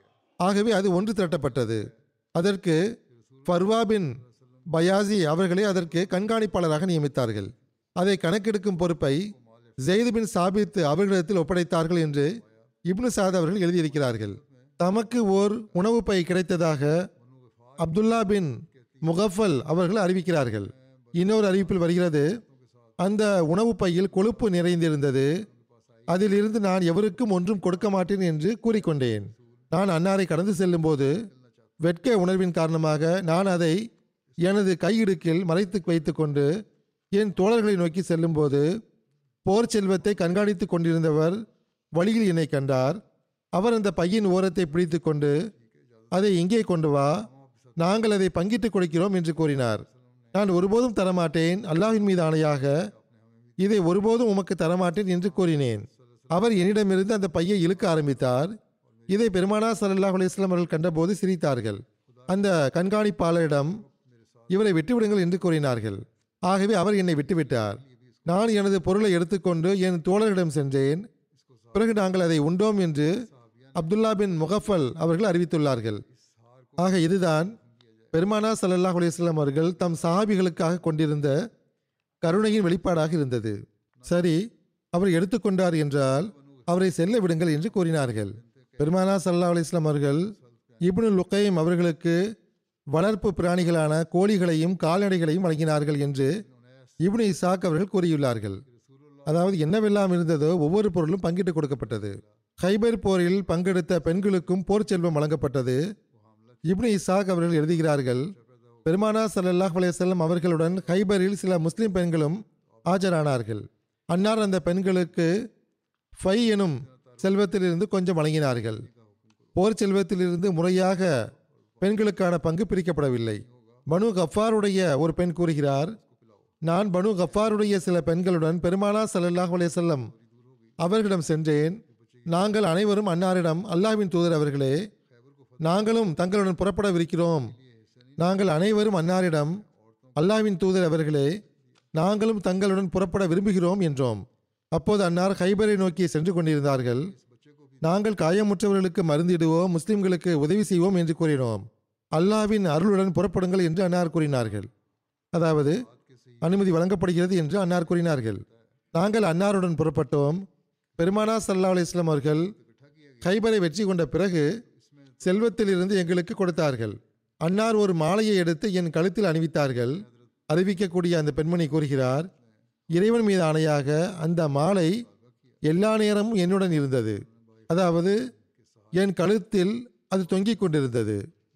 Speaker 2: ஆகவே அது ஒன்று திரட்டப்பட்டது அதற்கு ஃபர்வா பின் பயாசி அவர்களை அதற்கு கண்காணிப்பாளராக நியமித்தார்கள் அதை கணக்கெடுக்கும் பொறுப்பை ஜெயித் பின் சாபித் அவர்களிடத்தில் ஒப்படைத்தார்கள் என்று இப்னு சாத் அவர்கள் எழுதியிருக்கிறார்கள் தமக்கு ஓர் உணவு பை கிடைத்ததாக அப்துல்லா பின் முகஃபல் அவர்கள் அறிவிக்கிறார்கள் இன்னொரு அறிவிப்பில் வருகிறது அந்த உணவு பையில் கொழுப்பு நிறைந்திருந்தது அதிலிருந்து நான் எவருக்கும் ஒன்றும் கொடுக்க மாட்டேன் என்று கூறிக்கொண்டேன் நான் அன்னாரை கடந்து செல்லும்போது வெட்க உணர்வின் காரணமாக நான் அதை எனது கையிடுக்கில் மறைத்து வைத்துக்கொண்டு என் தோழர்களை நோக்கி செல்லும்போது போர் செல்வத்தை கண்காணித்து கொண்டிருந்தவர் வழியில் என்னை கண்டார் அவர் அந்த பையின் ஓரத்தை பிடித்துக்கொண்டு அதை இங்கே கொண்டு வா நாங்கள் அதை பங்கிட்டு கொடுக்கிறோம் என்று கூறினார் நான் ஒருபோதும் தரமாட்டேன் அல்லாஹ்வின் மீது ஆணையாக இதை ஒருபோதும் உமக்கு தரமாட்டேன் என்று கூறினேன் அவர் என்னிடமிருந்து அந்த பையை இழுக்க ஆரம்பித்தார் இதை பெருமானா சல்லல்லாஹு அலைஹி வஸல்லம் அவர்கள் கண்டபோது சிரித்தார்கள் அந்த கண்காணிப்பாளரிடம் இவரை விட்டுவிடுங்கள் என்று கூறினார்கள் ஆகவே அவர் என்னை விட்டுவிட்டார் நான் எனது பொருளை எடுத்துக்கொண்டு என் தோழரிடம் சென்றேன் பிறகு நாங்கள் அதை உண்டோம் என்று அப்துல்லா பின் முகஃபல் அவர்கள் அறிவித்துள்ளார்கள் ஆக இதுதான் பெருமானா சல்லல்லாஹு அலைஹி வஸல்லம் அவர்கள் தம் சஹாபிகளுக்காக கொண்டிருந்த கருணையின் வெளிப்பாடாக இருந்தது சரி அவர் எடுத்துக்கொண்டார் என்றால் அவரை செல்ல விடுங்கள் என்று கூறினார்கள் பெருமானா சல்லா அலிஸ்லாம் அவர்கள் இப்னு லுக்கைம் அவர்களுக்கு வளர்ப்பு பிராணிகளான கோழிகளையும் கால்நடைகளையும் வழங்கினார்கள் என்று இப்னு இசாக் அவர்கள் கூறியுள்ளார்கள் அதாவது என்னவெல்லாம் இருந்ததோ ஒவ்வொரு பொருளும் பங்கிட்டு கொடுக்கப்பட்டது ஹைபர் போரில் பங்கெடுத்த பெண்களுக்கும் போர் செல்வம் வழங்கப்பட்டது இப்னு இசாக் அவர்கள் எழுதுகிறார்கள் பெருமானா சல்லல்லாஹ் அலையம் அவர்களுடன் ஹைபரில் சில முஸ்லிம் பெண்களும் ஆஜரானார்கள் அன்னார் அந்த பெண்களுக்கு ஃபை எனும் செல்வத்திலிருந்து கொஞ்சம் வழங்கினார்கள் போர் செல்வத்திலிருந்து முறையாக பெண்களுக்கான பங்கு பிரிக்கப்படவில்லை பனு கஃபாருடைய ஒரு பெண் கூறுகிறார் நான் பனு கஃபாருடைய சில பெண்களுடன் பெருமானா சல்லல்லாஹ் அலையம் அவர்களிடம் சென்றேன் நாங்கள் அனைவரும் அன்னாரிடம் அல்லாஹ்வின் தூதர் அவர்களே நாங்களும் தங்களுடன் புறப்படவிருக்கிறோம் நாங்கள் அனைவரும் அன்னாரிடம் அல்லாஹ்வின் தூதர் அவர்களே நாங்களும் தங்களுடன் புறப்பட விரும்புகிறோம் என்றோம் அப்போது அன்னார் ஹைபரை நோக்கி சென்று கொண்டிருந்தார்கள் நாங்கள் காயமுற்றவர்களுக்கு மருந்திடுவோம் முஸ்லிம்களுக்கு உதவி செய்வோம் என்று கூறினோம் அல்லாவின் அருளுடன் புறப்படுங்கள் என்று அன்னார் கூறினார்கள் அதாவது அனுமதி வழங்கப்படுகிறது என்று அன்னார் கூறினார்கள் நாங்கள் அன்னாருடன் புறப்பட்டோம் பெருமானா சல்லா அலிஸ்லாம் அவர்கள் கைபரை வெற்றி கொண்ட பிறகு செல்வத்திலிருந்து எங்களுக்கு கொடுத்தார்கள் அன்னார் ஒரு மாலையை எடுத்து என் கழுத்தில் அணிவித்தார்கள் அறிவிக்கக்கூடிய அந்த பெண்மணி கூறுகிறார் இறைவன் மீது ஆணையாக அந்த மாலை எல்லா நேரமும் என்னுடன் இருந்தது அதாவது என் கழுத்தில் அது தொங்கிக் கொண்டிருந்தது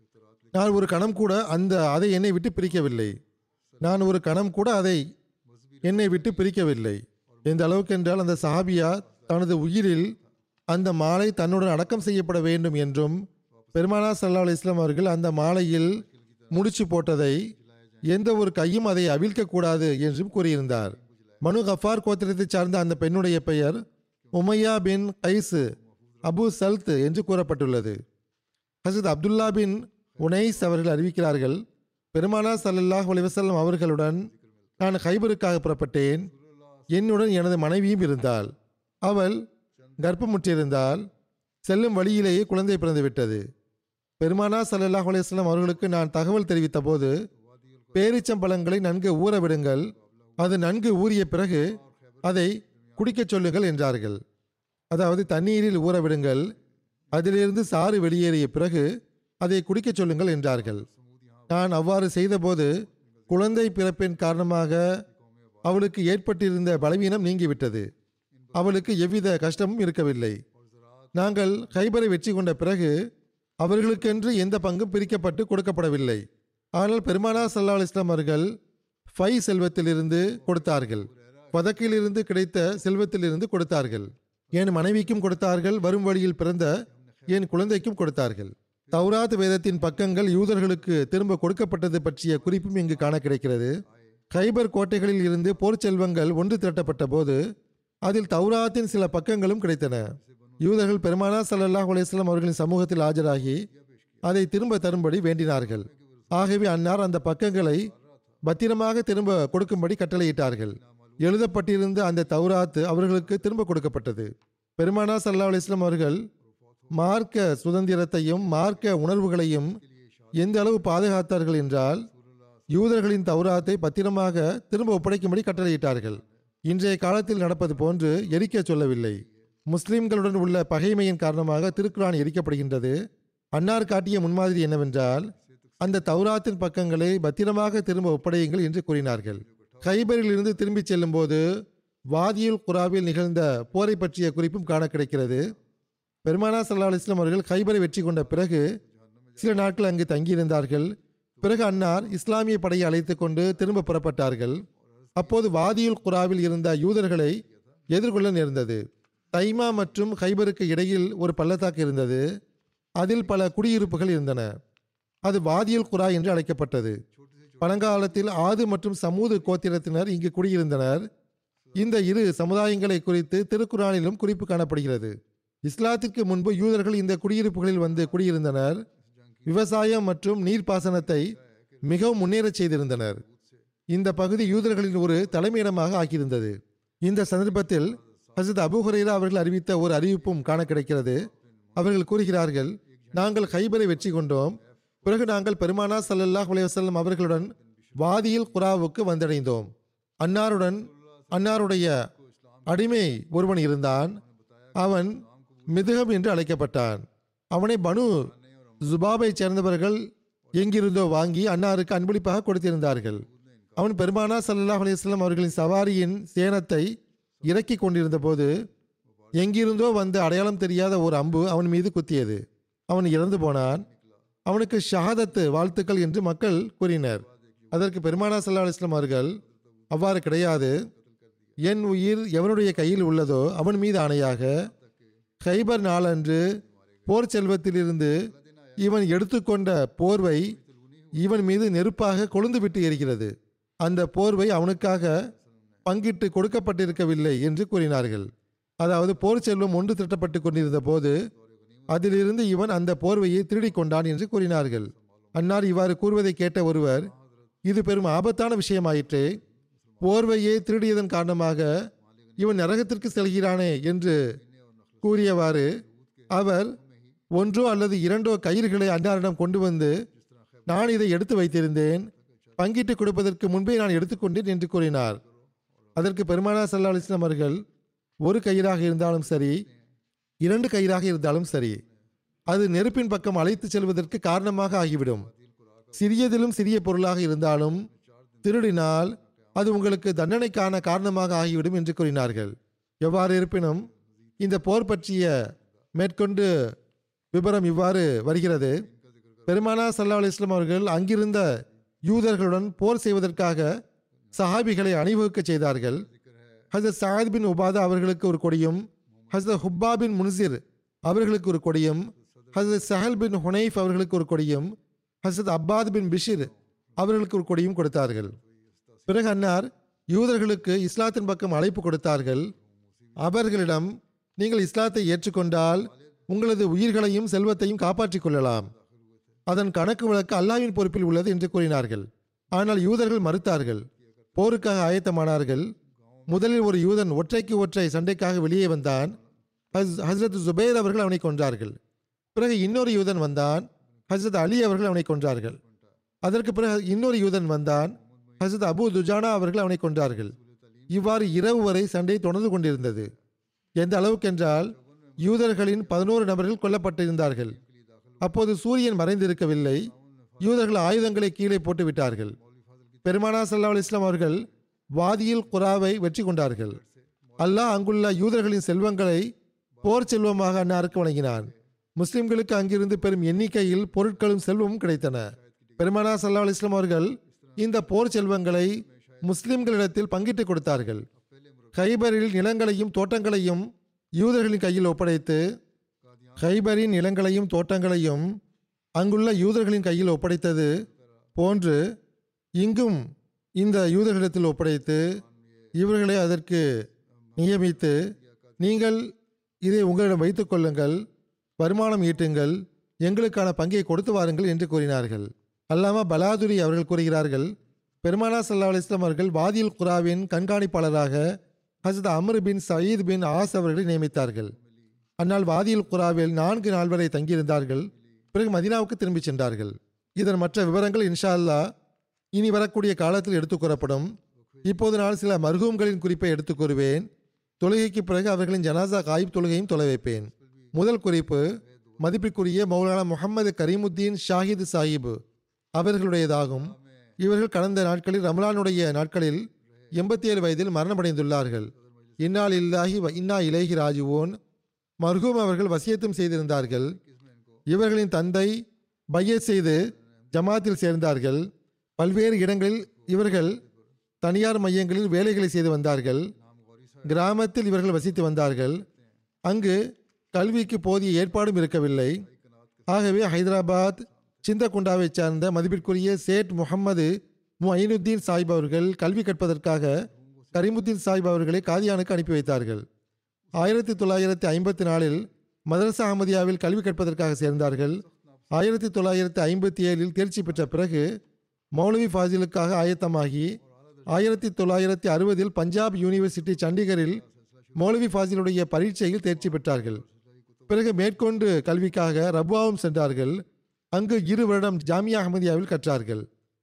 Speaker 2: நான் ஒரு கணம் கூட அந்த அதை என்னை விட்டு பிரிக்கவில்லை நான் ஒரு கணம் கூட அதை என்னை விட்டு பிரிக்கவில்லை எந்த அளவுக்கு என்றால் அந்த சஹாபியா தனது உயிரில் அந்த மாலை தன்னுடன் அடக்கம் செய்யப்பட வேண்டும் என்றும் பெருமானா சல்லா இஸ்லாம் அவர்கள் அந்த மாலையில் முடிச்சு போட்டதை எந்த ஒரு கையும் அதை அவிழ்க்கக்கூடாது என்றும் கூறியிருந்தார் மனு கஃபார் கோத்திரத்தைச் சார்ந்த அந்த பெண்ணுடைய பெயர் உமையா பின் கைசு அபு சல்த் என்று கூறப்பட்டுள்ளது ஹசரத் அப்துல்லா பின் உனைஸ் அவர்கள் அறிவிக்கிறார்கள் பெருமானா சல்லல்லாஹ் அலிவசல்லம் அவர்களுடன் நான் ஹைபருக்காக புறப்பட்டேன் என்னுடன் எனது மனைவியும் இருந்தாள் அவள் கர்ப்பமுற்றிருந்தால் செல்லும் வழியிலேயே குழந்தை பிறந்து விட்டது பெருமானா சல்லல்லாஹ் அலிஸ்லாம் அவர்களுக்கு நான் தகவல் தெரிவித்த போது பேரிச்சம்பழங்களை நன்கு ஊற விடுங்கள் அது நன்கு ஊறிய பிறகு அதை குடிக்கச் சொல்லுங்கள் என்றார்கள் அதாவது தண்ணீரில் ஊற விடுங்கள் அதிலிருந்து சாறு வெளியேறிய பிறகு அதை குடிக்கச் சொல்லுங்கள் என்றார்கள் நான் அவ்வாறு செய்தபோது குழந்தை பிறப்பின் காரணமாக அவளுக்கு ஏற்பட்டிருந்த பலவீனம் நீங்கிவிட்டது அவளுக்கு எவ்வித கஷ்டமும் இருக்கவில்லை நாங்கள் கைபரை வெற்றி கொண்ட பிறகு அவர்களுக்கென்று எந்த பங்கும் பிரிக்கப்பட்டு கொடுக்கப்படவில்லை ஆனால் பெருமானா சல்லா இஸ்லாம் அவர்கள் ஃபை செல்வத்திலிருந்து கொடுத்தார்கள் பதக்கிலிருந்து கிடைத்த செல்வத்திலிருந்து கொடுத்தார்கள் என் மனைவிக்கும் கொடுத்தார்கள் வரும் வழியில் பிறந்த என் குழந்தைக்கும் கொடுத்தார்கள் தௌராத் வேதத்தின் பக்கங்கள் யூதர்களுக்கு திரும்ப கொடுக்கப்பட்டது பற்றிய குறிப்பும் இங்கு காண கிடைக்கிறது கைபர் கோட்டைகளில் இருந்து போர் செல்வங்கள் ஒன்று திரட்டப்பட்ட போது அதில் தௌராத்தின் சில பக்கங்களும் கிடைத்தன யூதர்கள் பெருமானா சல்லல்லாஹ் அலையம் அவர்களின் சமூகத்தில் ஆஜராகி அதை திரும்ப தரும்படி வேண்டினார்கள் ஆகவே அன்னார் அந்த பக்கங்களை பத்திரமாக திரும்ப கொடுக்கும்படி கட்டளையிட்டார்கள் எழுதப்பட்டிருந்த அந்த தௌராத்து அவர்களுக்கு திரும்ப கொடுக்கப்பட்டது பெருமானா சல்லா அலிஸ்லாம் அவர்கள் மார்க்க சுதந்திரத்தையும் மார்க்க உணர்வுகளையும் எந்த அளவு பாதுகாத்தார்கள் என்றால் யூதர்களின் தௌராத்தை பத்திரமாக திரும்ப ஒப்படைக்கும்படி கட்டளையிட்டார்கள் இன்றைய காலத்தில் நடப்பது போன்று எரிக்க சொல்லவில்லை முஸ்லிம்களுடன் உள்ள பகைமையின் காரணமாக திருக்குரான் எரிக்கப்படுகின்றது அன்னார் காட்டிய முன்மாதிரி என்னவென்றால் அந்த தௌராத்தின் பக்கங்களை பத்திரமாக திரும்ப ஒப்படையுங்கள் என்று கூறினார்கள் கைபரில் இருந்து திரும்பிச் செல்லும்போது வாதியுல் குராவில் நிகழ்ந்த போரை பற்றிய குறிப்பும் காண கிடைக்கிறது பெருமானா சல்லா அலிஸ்லாம் அவர்கள் கைபரை வெற்றி கொண்ட பிறகு சில நாட்கள் அங்கு தங்கியிருந்தார்கள் பிறகு அன்னார் இஸ்லாமிய படையை அழைத்து கொண்டு திரும்ப புறப்பட்டார்கள் அப்போது வாதியுல் குராவில் இருந்த யூதர்களை எதிர்கொள்ள நேர்ந்தது தைமா மற்றும் ஹைபருக்கு இடையில் ஒரு பள்ளத்தாக்கு இருந்தது அதில் பல குடியிருப்புகள் இருந்தன அது வாதியுல் குரா என்று அழைக்கப்பட்டது பழங்காலத்தில் ஆது மற்றும் சமூது கோத்திரத்தினர் இங்கு குடியிருந்தனர் இந்த இரு சமுதாயங்களை குறித்து திருக்குறானிலும் குறிப்பு காணப்படுகிறது இஸ்லாத்திற்கு முன்பு யூதர்கள் இந்த குடியிருப்புகளில் வந்து குடியிருந்தனர் விவசாயம் மற்றும் நீர்ப்பாசனத்தை மிகவும் முன்னேறச் செய்திருந்தனர் இந்த பகுதி யூதர்களின் ஒரு தலைமையிடமாக ஆக்கியிருந்தது இந்த சந்தர்ப்பத்தில் ஹசரத் அபு ஹுரைரா அவர்கள் அறிவித்த ஒரு அறிவிப்பும் காண கிடைக்கிறது அவர்கள் கூறுகிறார்கள் நாங்கள் ஹைபரை வெற்றி கொண்டோம் பிறகு நாங்கள் பெருமானா சல்லல்லாஹ் அலைவசல்லம் அவர்களுடன் வாதியில் குராவுக்கு வந்தடைந்தோம் அன்னாருடன் அன்னாருடைய அடிமை ஒருவன் இருந்தான் அவன் மிதுகம் என்று அழைக்கப்பட்டான் அவனை பனு ஜுபாபை சேர்ந்தவர்கள் எங்கிருந்தோ வாங்கி அன்னாருக்கு அன்பளிப்பாக கொடுத்திருந்தார்கள் அவன் பெருமானா சல்லல்லாஹ் அலையம் அவர்களின் சவாரியின் சேனத்தை இறக்கி கொண்டிருந்த போது எங்கிருந்தோ வந்த அடையாளம் தெரியாத ஒரு அம்பு அவன் மீது குத்தியது அவன் இறந்து போனான் அவனுக்கு ஷஹாதத்து வாழ்த்துக்கள் என்று மக்கள் கூறினர் அதற்கு பெருமானா சல்லா அலிஸ்லாம் அவர்கள் அவ்வாறு கிடையாது என் உயிர் எவனுடைய கையில் உள்ளதோ அவன் மீது ஆணையாக ஹைபர் நாளன்று போர் செல்வத்திலிருந்து இவன் எடுத்துக்கொண்ட போர்வை இவன் மீது நெருப்பாக கொழுந்து விட்டு எரிகிறது அந்த போர்வை அவனுக்காக பங்கிட்டு கொடுக்கப்பட்டிருக்கவில்லை என்று கூறினார்கள் அதாவது போர் செல்வம் ஒன்று திரட்டப்பட்டு கொண்டிருந்த போது அதிலிருந்து இவன் அந்த போர்வையை திருடிக் கொண்டான் என்று கூறினார்கள் அன்னார் இவ்வாறு கூறுவதை கேட்ட ஒருவர் இது பெரும் ஆபத்தான விஷயமாயிற்று போர்வையை திருடியதன் காரணமாக இவன் நரகத்திற்கு செல்கிறானே என்று கூறியவாறு அவர் ஒன்றோ அல்லது இரண்டோ கயிறுகளை அன்னாரிடம் கொண்டு வந்து நான் இதை எடுத்து வைத்திருந்தேன் பங்கிட்டு கொடுப்பதற்கு முன்பே நான் எடுத்துக்கொண்டேன் என்று கூறினார் அதற்கு பெருமானா சல்லா அலிஸ்லாம் அவர்கள் ஒரு கயிறாக இருந்தாலும் சரி இரண்டு கயிறாக இருந்தாலும் சரி அது நெருப்பின் பக்கம் அழைத்து செல்வதற்கு காரணமாக ஆகிவிடும் சிறியதிலும் சிறிய பொருளாக இருந்தாலும் திருடினால் அது உங்களுக்கு தண்டனைக்கான காரணமாக ஆகிவிடும் என்று கூறினார்கள் எவ்வாறு இருப்பினும் இந்த போர் பற்றிய மேற்கொண்டு விபரம் இவ்வாறு வருகிறது பெருமானா சல்லா அலிஸ்லாம் அவர்கள் அங்கிருந்த யூதர்களுடன் போர் செய்வதற்காக சஹாபிகளை அணிவகுக்க செய்தார்கள் ஹசரத் சாத் பின் உபாதா அவர்களுக்கு ஒரு கொடியும் ஹசரத் ஹுப்பா பின் முன்சிர் அவர்களுக்கு ஒரு கொடியும் ஹசரத் சஹல் பின் ஹுனைஃப் அவர்களுக்கு ஒரு கொடியும் ஹசரத் அப்பாத் பின் பிஷிர் அவர்களுக்கு ஒரு கொடியும் கொடுத்தார்கள் பிறகு அன்னார் யூதர்களுக்கு இஸ்லாத்தின் பக்கம் அழைப்பு கொடுத்தார்கள் அவர்களிடம் நீங்கள் இஸ்லாத்தை ஏற்றுக்கொண்டால் உங்களது உயிர்களையும் செல்வத்தையும் காப்பாற்றிக் கொள்ளலாம் அதன் கணக்கு வழக்கு அல்லாவின் பொறுப்பில் உள்ளது என்று கூறினார்கள் ஆனால் யூதர்கள் மறுத்தார்கள் போருக்காக ஆயத்தமானார்கள் முதலில் ஒரு யூதன் ஒற்றைக்கு ஒற்றை சண்டைக்காக வெளியே வந்தான் ஹஸ் ஹஸ்ரத் ஜுபைர் அவர்கள் அவனை கொன்றார்கள் பிறகு இன்னொரு யூதன் வந்தான் ஹஸ்ரத் அலி அவர்கள் அவனை கொன்றார்கள் அதற்கு பிறகு இன்னொரு யூதன் வந்தான் ஹசரத் அபு துஜானா அவர்கள் அவனை கொன்றார்கள் இவ்வாறு இரவு வரை சண்டை தொடர்ந்து கொண்டிருந்தது எந்த அளவுக்கென்றால் யூதர்களின் பதினோரு நபர்கள் கொல்லப்பட்டிருந்தார்கள் அப்போது சூரியன் மறைந்திருக்கவில்லை யூதர்கள் ஆயுதங்களை கீழே போட்டு விட்டார்கள் பெருமானா சல்லா இஸ்லாம் அவர்கள் வாதியில் குராவை வெற்றி கொண்டார்கள் அல்லாஹ் அங்குள்ள யூதர்களின் செல்வங்களை போர் செல்வமாக அன்னாருக்கு வழங்கினான் முஸ்லிம்களுக்கு அங்கிருந்து பெரும் எண்ணிக்கையில் பொருட்களும் செல்வமும் கிடைத்தன பெருமானா சல்லா இஸ்லாம் அவர்கள் இந்த போர் செல்வங்களை முஸ்லிம்களிடத்தில் பங்கிட்டு கொடுத்தார்கள் ஹைபரில் நிலங்களையும் தோட்டங்களையும் யூதர்களின் கையில் ஒப்படைத்து ஹைபரின் நிலங்களையும் தோட்டங்களையும் அங்குள்ள யூதர்களின் கையில் ஒப்படைத்தது போன்று இங்கும் இந்த யூதர்களிடத்தில் ஒப்படைத்து இவர்களை அதற்கு நியமித்து நீங்கள் இதை உங்களிடம் வைத்துக் கொள்ளுங்கள் வருமானம் ஈட்டுங்கள் எங்களுக்கான பங்கை கொடுத்து வாருங்கள் என்று கூறினார்கள் அல்லாமா பலாதுரி அவர்கள் கூறுகிறார்கள் பெருமானா சல்லா அலிஸ்லாம் அவர்கள் வாதில் குராவின் கண்காணிப்பாளராக ஹசரத் Amr bin Saeed bin Aas அவர்களை நியமித்தார்கள் அந்நாள் வாதியில் குராவில் நான்கு நாள் வரை தங்கியிருந்தார்கள் பிறகு மதினாவுக்கு திரும்பிச் சென்றார்கள் இதன் மற்ற விவரங்கள் இன்ஷா அல்லாஹ் இனி வரக்கூடிய காலத்தில் எடுத்துக் கூறப்படும் இப்போது நான் சில மர்ஹூம்களின் குறிப்பை எடுத்துக் கூறுவேன் தொழுகைக்கு பிறகு அவர்களின் ஜனாசா காயிப் தொழுகையும் தொலை வைப்பேன் முதல் குறிப்பு மதிப்பிற்குரிய மௌலானா முகமது கரீமுத்தீன் ஷாஹித் சாஹிப் அவர்களுடையதாகும் இவர்கள் கடந்த நாட்களில் ரமலானுடைய நாட்களில் எண்பத்தி ஏழு வயதில் மரணமடைந்துள்ளார்கள் இன்னால் இல்லாஹி வ இன்னா இலேஹி ராஜுவோன் மர்ஹூம் அவர்கள் வசியத்தும் செய்திருந்தார்கள் இவர்களின் தந்தை பையத் செய்து ஜமாத்தில் சேர்ந்தார்கள் பல்வேறு இடங்களில் இவர்கள் தனியார் மையங்களில் வேலைகளை செய்து வந்தார்கள் கிராமத்தில் இவர்கள் வசித்து வந்தார்கள் அங்கு கல்விக்கு போதிய ஏற்பாடும் இருக்கவில்லை ஆகவே ஹைதராபாத் சிந்தகுண்டாவைச் சார்ந்த மதிப்பிற்குரிய சேட் முகம்மது முஐனுத்தீன் சாஹிப் அவர்கள் கல்வி கற்பதற்காக கரிமுத்தீன் சாஹிப் அவர்களை காதியானுக்கு அனுப்பி வைத்தார்கள் ஆயிரத்தி தொள்ளாயிரத்தி ஐம்பத்தி நாலில் மதரசா அஹமதியாவில் கல்வி கற்பதற்காக சேர்ந்தார்கள் ஆயிரத்தி தொள்ளாயிரத்தி ஐம்பத்தி ஏழில் தேர்ச்சி பெற்ற பிறகு மௌலவி ஃபாசிலுக்காக ஆயத்தமாகி ஆயிரத்தி தொள்ளாயிரத்தி அறுபதில் பஞ்சாப் யூனிவர்சிட்டி சண்டிகரில் மௌலவி ஃபாசிலுடைய பரீட்சையில் தேர்ச்சி பெற்றார்கள் பிறகு மேற்கொண்டு கல்விக்காக ரபுவாவும் சென்றார்கள் அங்கு இரு வருடம் ஜாமியா அஹமதியாவில் கற்றார்கள்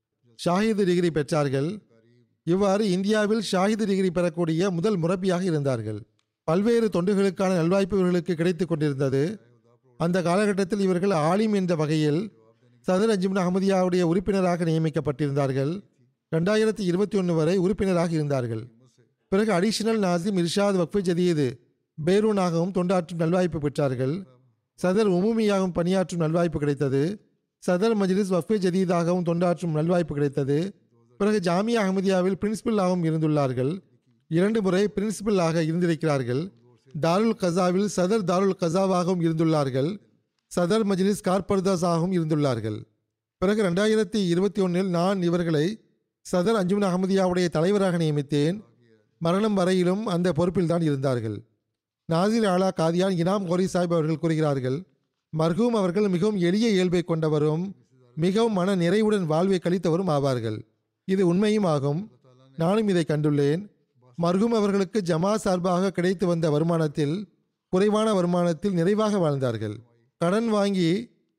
Speaker 2: ஷாஹிது டிகிரி பெற்றார்கள் இவ்வாறு இந்தியாவில் ஷாஹிது டிகிரி பெறக்கூடிய முதல் முரப்பியாக இருந்தார்கள் பல்வேறு தொண்டுகளுக்கான நல்வாய்ப்பு இவர்களுக்கு கிடைத்துக் கொண்டிருந்தது அந்த காலகட்டத்தில் இவர்கள் ஆலிம் என்ற வகையில் சதர் அஜிம்ன அஹமதியாவுடைய உறுப்பினராக நியமிக்கப்பட்டிருந்தார்கள் ரெண்டாயிரத்தி இருபத்தி ஒன்று வரை உறுப்பினராக இருந்தார்கள் பிறகு அடிஷனல் நாசிம் இர்ஷாத் வக்ஃபு ஜதீது பேரூனாகவும் தொண்டாற்றும் நல்வாய்ப்பு பெற்றார்கள் சதர் உமுமியாகவும் பணியாற்றும் நல்வாய்ப்பு கிடைத்தது சதர் மஜ்லிஸ் வஃபே ஜதீதாகவும் தொண்டாற்றும் நல்வாய்ப்பு கிடைத்தது பிறகு ஜாமியா அஹமதியாவில் பிரின்சிபலாகவும் இருந்துள்ளார்கள் இரண்டு முறை பிரின்சிபலாக இருந்திருக்கிறார்கள் தாருல் கசாவில் சதர் தாருல் கசாவாகவும் இருந்துள்ளார்கள் சதர் மஜ்லிஸ் கார்பர்தாஸாகவும் இருந்துள்ளார்கள் பிறகு ரெண்டாயிரத்தி இருபத்தி ஒன்றில் நான் இவர்களை சதர் அஞ்சுமன் அகமதியாவுடைய தலைவராக நியமித்தேன் மரணம் வரையிலும் அந்த பொறுப்பில் தான் இருந்தார்கள் நாசிர் ஆலா காதியான் இனாம் கோரி சாஹிப் அவர்கள் கூறுகிறார்கள் மர்ஹூம் அவர்கள் மிகவும் எளிய இயல்பை கொண்டவரும் மிகவும் மன நிறைவுடன் வாழ்வை கழித்தவரும் ஆவார்கள் இது உண்மையும் ஆகும் நானும் இதை கண்டுள்ளேன் மர்ஹூம் அவர்களுக்கு ஜமா சார்பாக கிடைத்து வந்த வருமானத்தில் குறைவான வருமானத்தில் நிறைவாக வாழ்ந்தார்கள் கடன் வாங்கி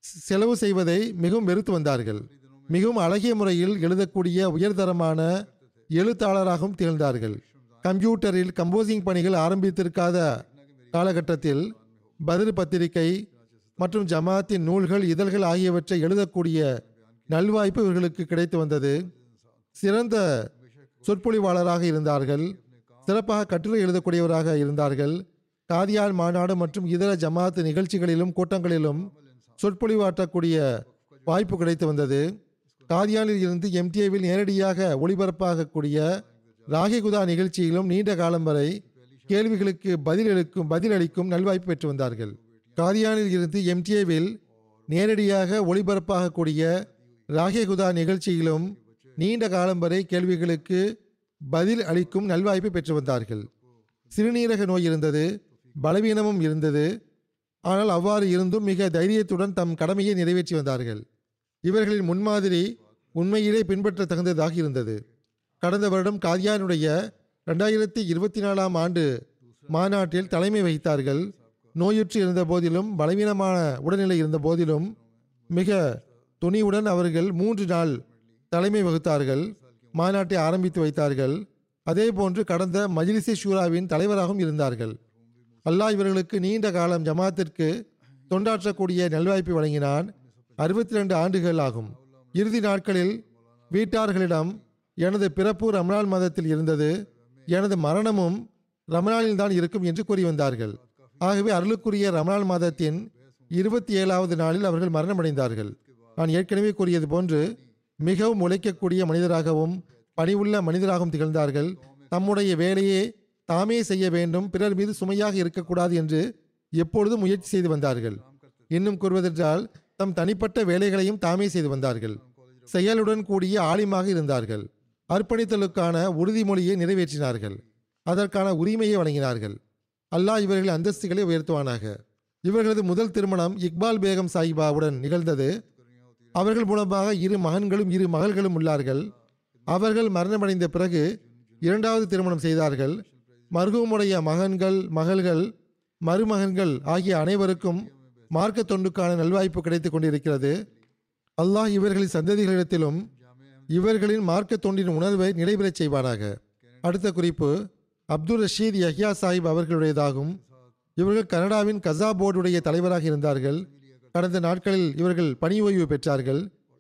Speaker 2: செலவு செய்வதை மிகவும் வெறுத்து வந்தார்கள் மிகவும் அழகிய முறையில் எழுதக்கூடிய உயர்தரமான எழுத்தாளராகவும் திகழ்ந்தார்கள் கம்ப்யூட்டரில் கம்போசிங் பணிகள் ஆரம்பித்திருக்காத காலகட்டத்தில் பதில் பத்திரிகை மற்றும் ஜமாத்தின் நூல்கள் இதழ்கள் ஆகியவற்றை எழுதக்கூடிய நல்வாய்ப்பு இவர்களுக்கு கிடைத்து வந்தது சிறந்த சொற்பொழிவாளராக இருந்தார்கள் சிறப்பாக கட்டுரை எழுதக்கூடியவராக இருந்தார்கள் காதியால் மாநாடு மற்றும் இதர ஜமாத் நிகழ்ச்சிகளிலும் கூட்டங்களிலும் சொற்பொழிவாற்றக்கூடிய வாய்ப்பு கிடைத்து வந்தது காதியானில் இருந்து எம்டிஏவில் நேரடியாக ஒளிபரப்பாகக்கூடிய ராகிகுதா நிகழ்ச்சியிலும் நீண்ட காலம் வரை கேள்விகளுக்கு பதிலளிக்கும் பதிலளிக்கும் நல்வாய்ப்பு பெற்று வந்தார்கள் காதியானில் இருந்து எம்டிஏவில் நேரடியாக ஒளிபரப்பாகக்கூடிய ராகேகுதா நிகழ்ச்சியிலும் நீண்ட காலம் வரை கேள்விகளுக்கு பதில் அளிக்கும் நல்வாய்ப்பை பெற்று வந்தார்கள் சிறுநீரக நோய் இருந்தது பலவீனமும் இருந்தது ஆனால் அவ்வாறு இருந்தும் மிக தைரியத்துடன் தம் கடமையை நிறைவேற்றி வந்தார்கள் இவர்களின் முன்மாதிரி உண்மையிலே பின்பற்ற தகுந்ததாக இருந்தது கடந்த வருடம் காதியானுடைய ரெண்டாயிரத்தி இருபத்தி நாலாம் ஆண்டு மாநாட்டில் தலைமை வகித்தார்கள் நோயுற்று இருந்த போதிலும் பலவீனமான உடல்நிலை இருந்த போதிலும் மிக துணிவுடன் அவர்கள் மூன்று நாள் தலைமை வகுத்தார்கள் மாநாட்டை ஆரம்பித்து வைத்தார்கள் அதேபோன்று கடந்த மஜ்லிஸே ஷூராவின் தலைவராகவும் இருந்தார்கள் அல்லாஹ் இவர்களுக்கு நீண்ட காலம் ஜமாத்திற்கு தொண்டாற்றக்கூடிய நல்வாய்ப்பை வழங்கினான் அறுபத்தி ரெண்டு ஆண்டுகள் ஆகும் இறுதி நாட்களில் வீட்டார்களிடம் எனது பிறப்பு ரமலான் மாதத்தில் இருந்தது எனது மரணமும் ரமலானில் தான் இருக்கும் என்று கூறி வந்தார்கள் ஆகவே அருளுக்குரிய ரமலான் மாதத்தின் இருபத்தி ஏழாவது நாளில் அவர்கள் மரணமடைந்தார்கள் நான் ஏற்கனவே கூறியது போன்று மிகவும் உழைக்கக்கூடிய மனிதராகவும் பணிவுள்ள மனிதராகவும் திகழ்ந்தார்கள் தம்முடைய வேலையை தாமே செய்ய வேண்டும் பிறர் மீது சுமையாக இருக்கக்கூடாது என்று எப்பொழுதும் முயற்சி செய்து வந்தார்கள் இன்னும் கூறுவதென்றால் தம் தனிப்பட்ட வேலைகளையும் தாமே செய்து வந்தார்கள் செயலுடன் கூடிய ஆலிமாக இருந்தார்கள் அர்ப்பணித்தலுக்கான உறுதிமொழியை நிறைவேற்றினார்கள் அதற்கான உரிமையை வழங்கினார்கள் அல்லாஹ் இவர்கள் அந்தஸ்துகளை உயர்த்துவானாக இவர்களது முதல் திருமணம் இக்பால் பேகம் சாஹிபாவுடன் நிகழ்ந்தது அவர்கள் மூலமாக இரு மகன்களும் இரு மகள்களும் உள்ளார்கள் அவர்கள் மரணமடைந்த பிறகு இரண்டாவது திருமணம் செய்தார்கள் மருகமுடைய மகன்கள் மகள்கள் மருமகன்கள் ஆகிய அனைவருக்கும் மார்க்க தொண்டுக்கான நல்வாய்ப்பு கிடைத்துக் கொண்டிருக்கிறது அல்லாஹ் இவர்களின் சந்ததிகளிடத்திலும் இவர்களின் மார்க்க தொண்டின் உணர்வை நிலைபெறச் செய்வானாக அடுத்த குறிப்பு அப்துல் ரஷீத் யஹ்யா சாஹிப் அவர்களுடையதாகும் இவர்கள் கனடாவின் கசா போர்டுடைய தலைவராக இருந்தார்கள் கடந்த நாட்களில் இவர்கள் பணி ஓய்வு பெற்றார்கள்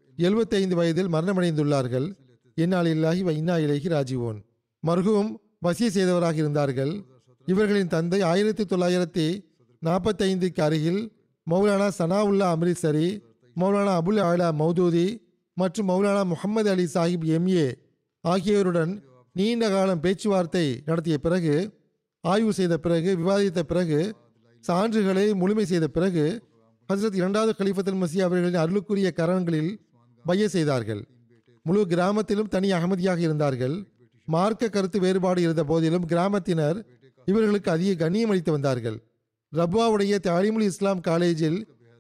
Speaker 2: 75 வயதில் மரணமடைந்துள்ளார்கள் இன்னால் இல்லாஹி வ இன்னா இலேஹி ராஜிவோன் மர்ஹூம் வசிய செய்தவராக இருந்தார்கள் இவர்களின் தந்தை ஆயிரத்தி தொள்ளாயிரத்தி நாற்பத்தைந்துக்கு அருகில் மௌலானா சனாவுல்லா அம்ரித்சரி மௌலானா அபுல் ஆலா மௌதூதி மற்றும் மௌலானா முகமது அலி சாஹிப் எம்ஏ ஆகியோருடன் நீண்ட காலம் பேச்சுவார்த்தை நடத்திய பிறகு ஆய்வு செய்த பிறகு விவாதித்த பிறகு சான்றுகளை முழுமை செய்த பிறகு ஹசரத் இரண்டாவது கலிஃபத்துல் மசி அவர்களின் அருளுக்குரிய கரங்களில் பைய செய்தார்கள் முழு கிராமத்திலும் தனி அகமதியாக இருந்தார்கள் மார்க்க கருத்து வேறுபாடு இருந்த போதிலும் கிராமத்தினர் இவர்களுக்கு அதிக கண்ணியம் அளித்து வந்தார்கள் ரப்வாவுடைய தாலிமுல் இஸ்லாம் காலேஜில்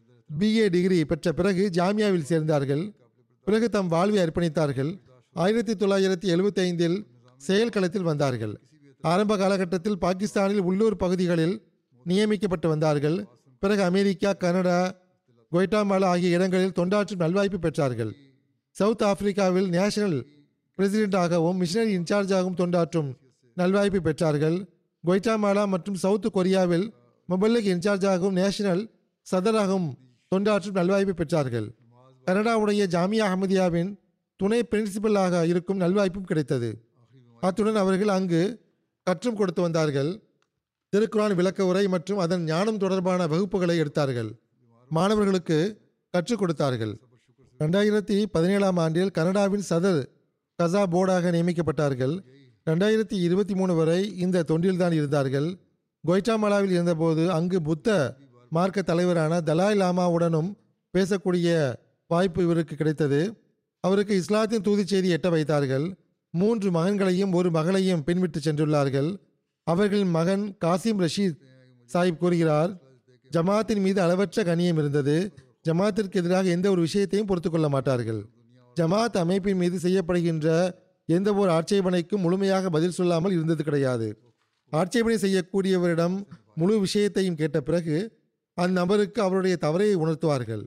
Speaker 2: பிஏ டிகிரி பெற்ற பிறகு ஜாமியாவில் சேர்ந்தார்கள் பிறகு தம் வாழ்வை அர்ப்பணித்தார்கள் ஆயிரத்தி தொள்ளாயிரத்தி எழுபத்தி ஐந்தில் செயல் களத்தில் வந்தார்கள் ஆரம்ப காலகட்டத்தில் பாகிஸ்தானில் உள்ளூர் பகுதிகளில் நியமிக்கப்பட்டு வந்தார்கள் பிறகு அமெரிக்கா கனடா குவைட்டாமாலா ஆகிய இடங்களில் தொண்டாற்றும் நல்வாய்ப்பு பெற்றார்கள் சவுத் ஆப்பிரிக்காவில் நேஷனல் பிரசிடென்டாகவும் மிஷனரி இன்சார்ஜாகவும் தொண்டாற்றும் நல்வாய்ப்பு பெற்றார்கள் குவைட்டாமாலா மற்றும் சவுத் கொரியாவில் மொபைலுக்கு இன்சார்ஜாகவும் நேஷனல் சதராகவும் தொண்டாற்றும் நல்வாய்ப்பு பெற்றார்கள் கனடாவுடைய ஜாமியா அஹமதியாவின் துணை பிரின்சிபலாக இருக்கும் நல்வாய்ப்பும் கிடைத்தது அத்துடன் அவர்கள் அங்கு கற்றும் கொடுத்து வந்தார்கள் திருக்குரான் விளக்க உரை மற்றும் அதன் ஞானம் தொடர்பான வகுப்புகளை எடுத்தார்கள் மாணவர்களுக்கு கற்றுக் கொடுத்தார்கள் ரெண்டாயிரத்தி பதினேழாம் ஆண்டில் கனடாவின் சதர் கசா போர்டாக நியமிக்கப்பட்டார்கள் ரெண்டாயிரத்தி இருபத்தி மூணு வரை இந்த தொண்டில்தான் இருந்தார்கள் கொய்டாமலாவில் இருந்தபோது அங்கு புத்த மார்க்க தலைவரான தலாய் லாமாவுடனும் பேசக்கூடிய வாய்ப்பு இவருக்கு கிடைத்தது அவருக்கு இஸ்லாத்தின் தூதி செய்தி எட்ட வைத்தார்கள் மூன்று மகன்களையும் ஒரு மகளையும் பின்விட்டு சென்றுள்ளார்கள் அவர்களின் மகன் காசிம் ரஷீத் சாஹிப் கூறுகிறார் ஜமாத்தின் மீது அளவற்ற கண்ணியம் இருந்தது ஜமாத்திற்கு எதிராக எந்த ஒரு விஷயத்தையும் பொறுத்துக் கொள்ள மாட்டார்கள் ஜமாத் அமைப்பின் மீது செய்யப்படுகின்ற எந்த ஒரு ஆட்சேபனைக்கும் முழுமையாக பதில் சொல்லாமல் இருந்தது கிடையாது ஆட்சேபனை செய்யக்கூடியவரிடம் முழு விஷயத்தையும் கேட்ட பிறகு அந்நபருக்கு அவருடைய தவறை உணர்த்துவார்கள்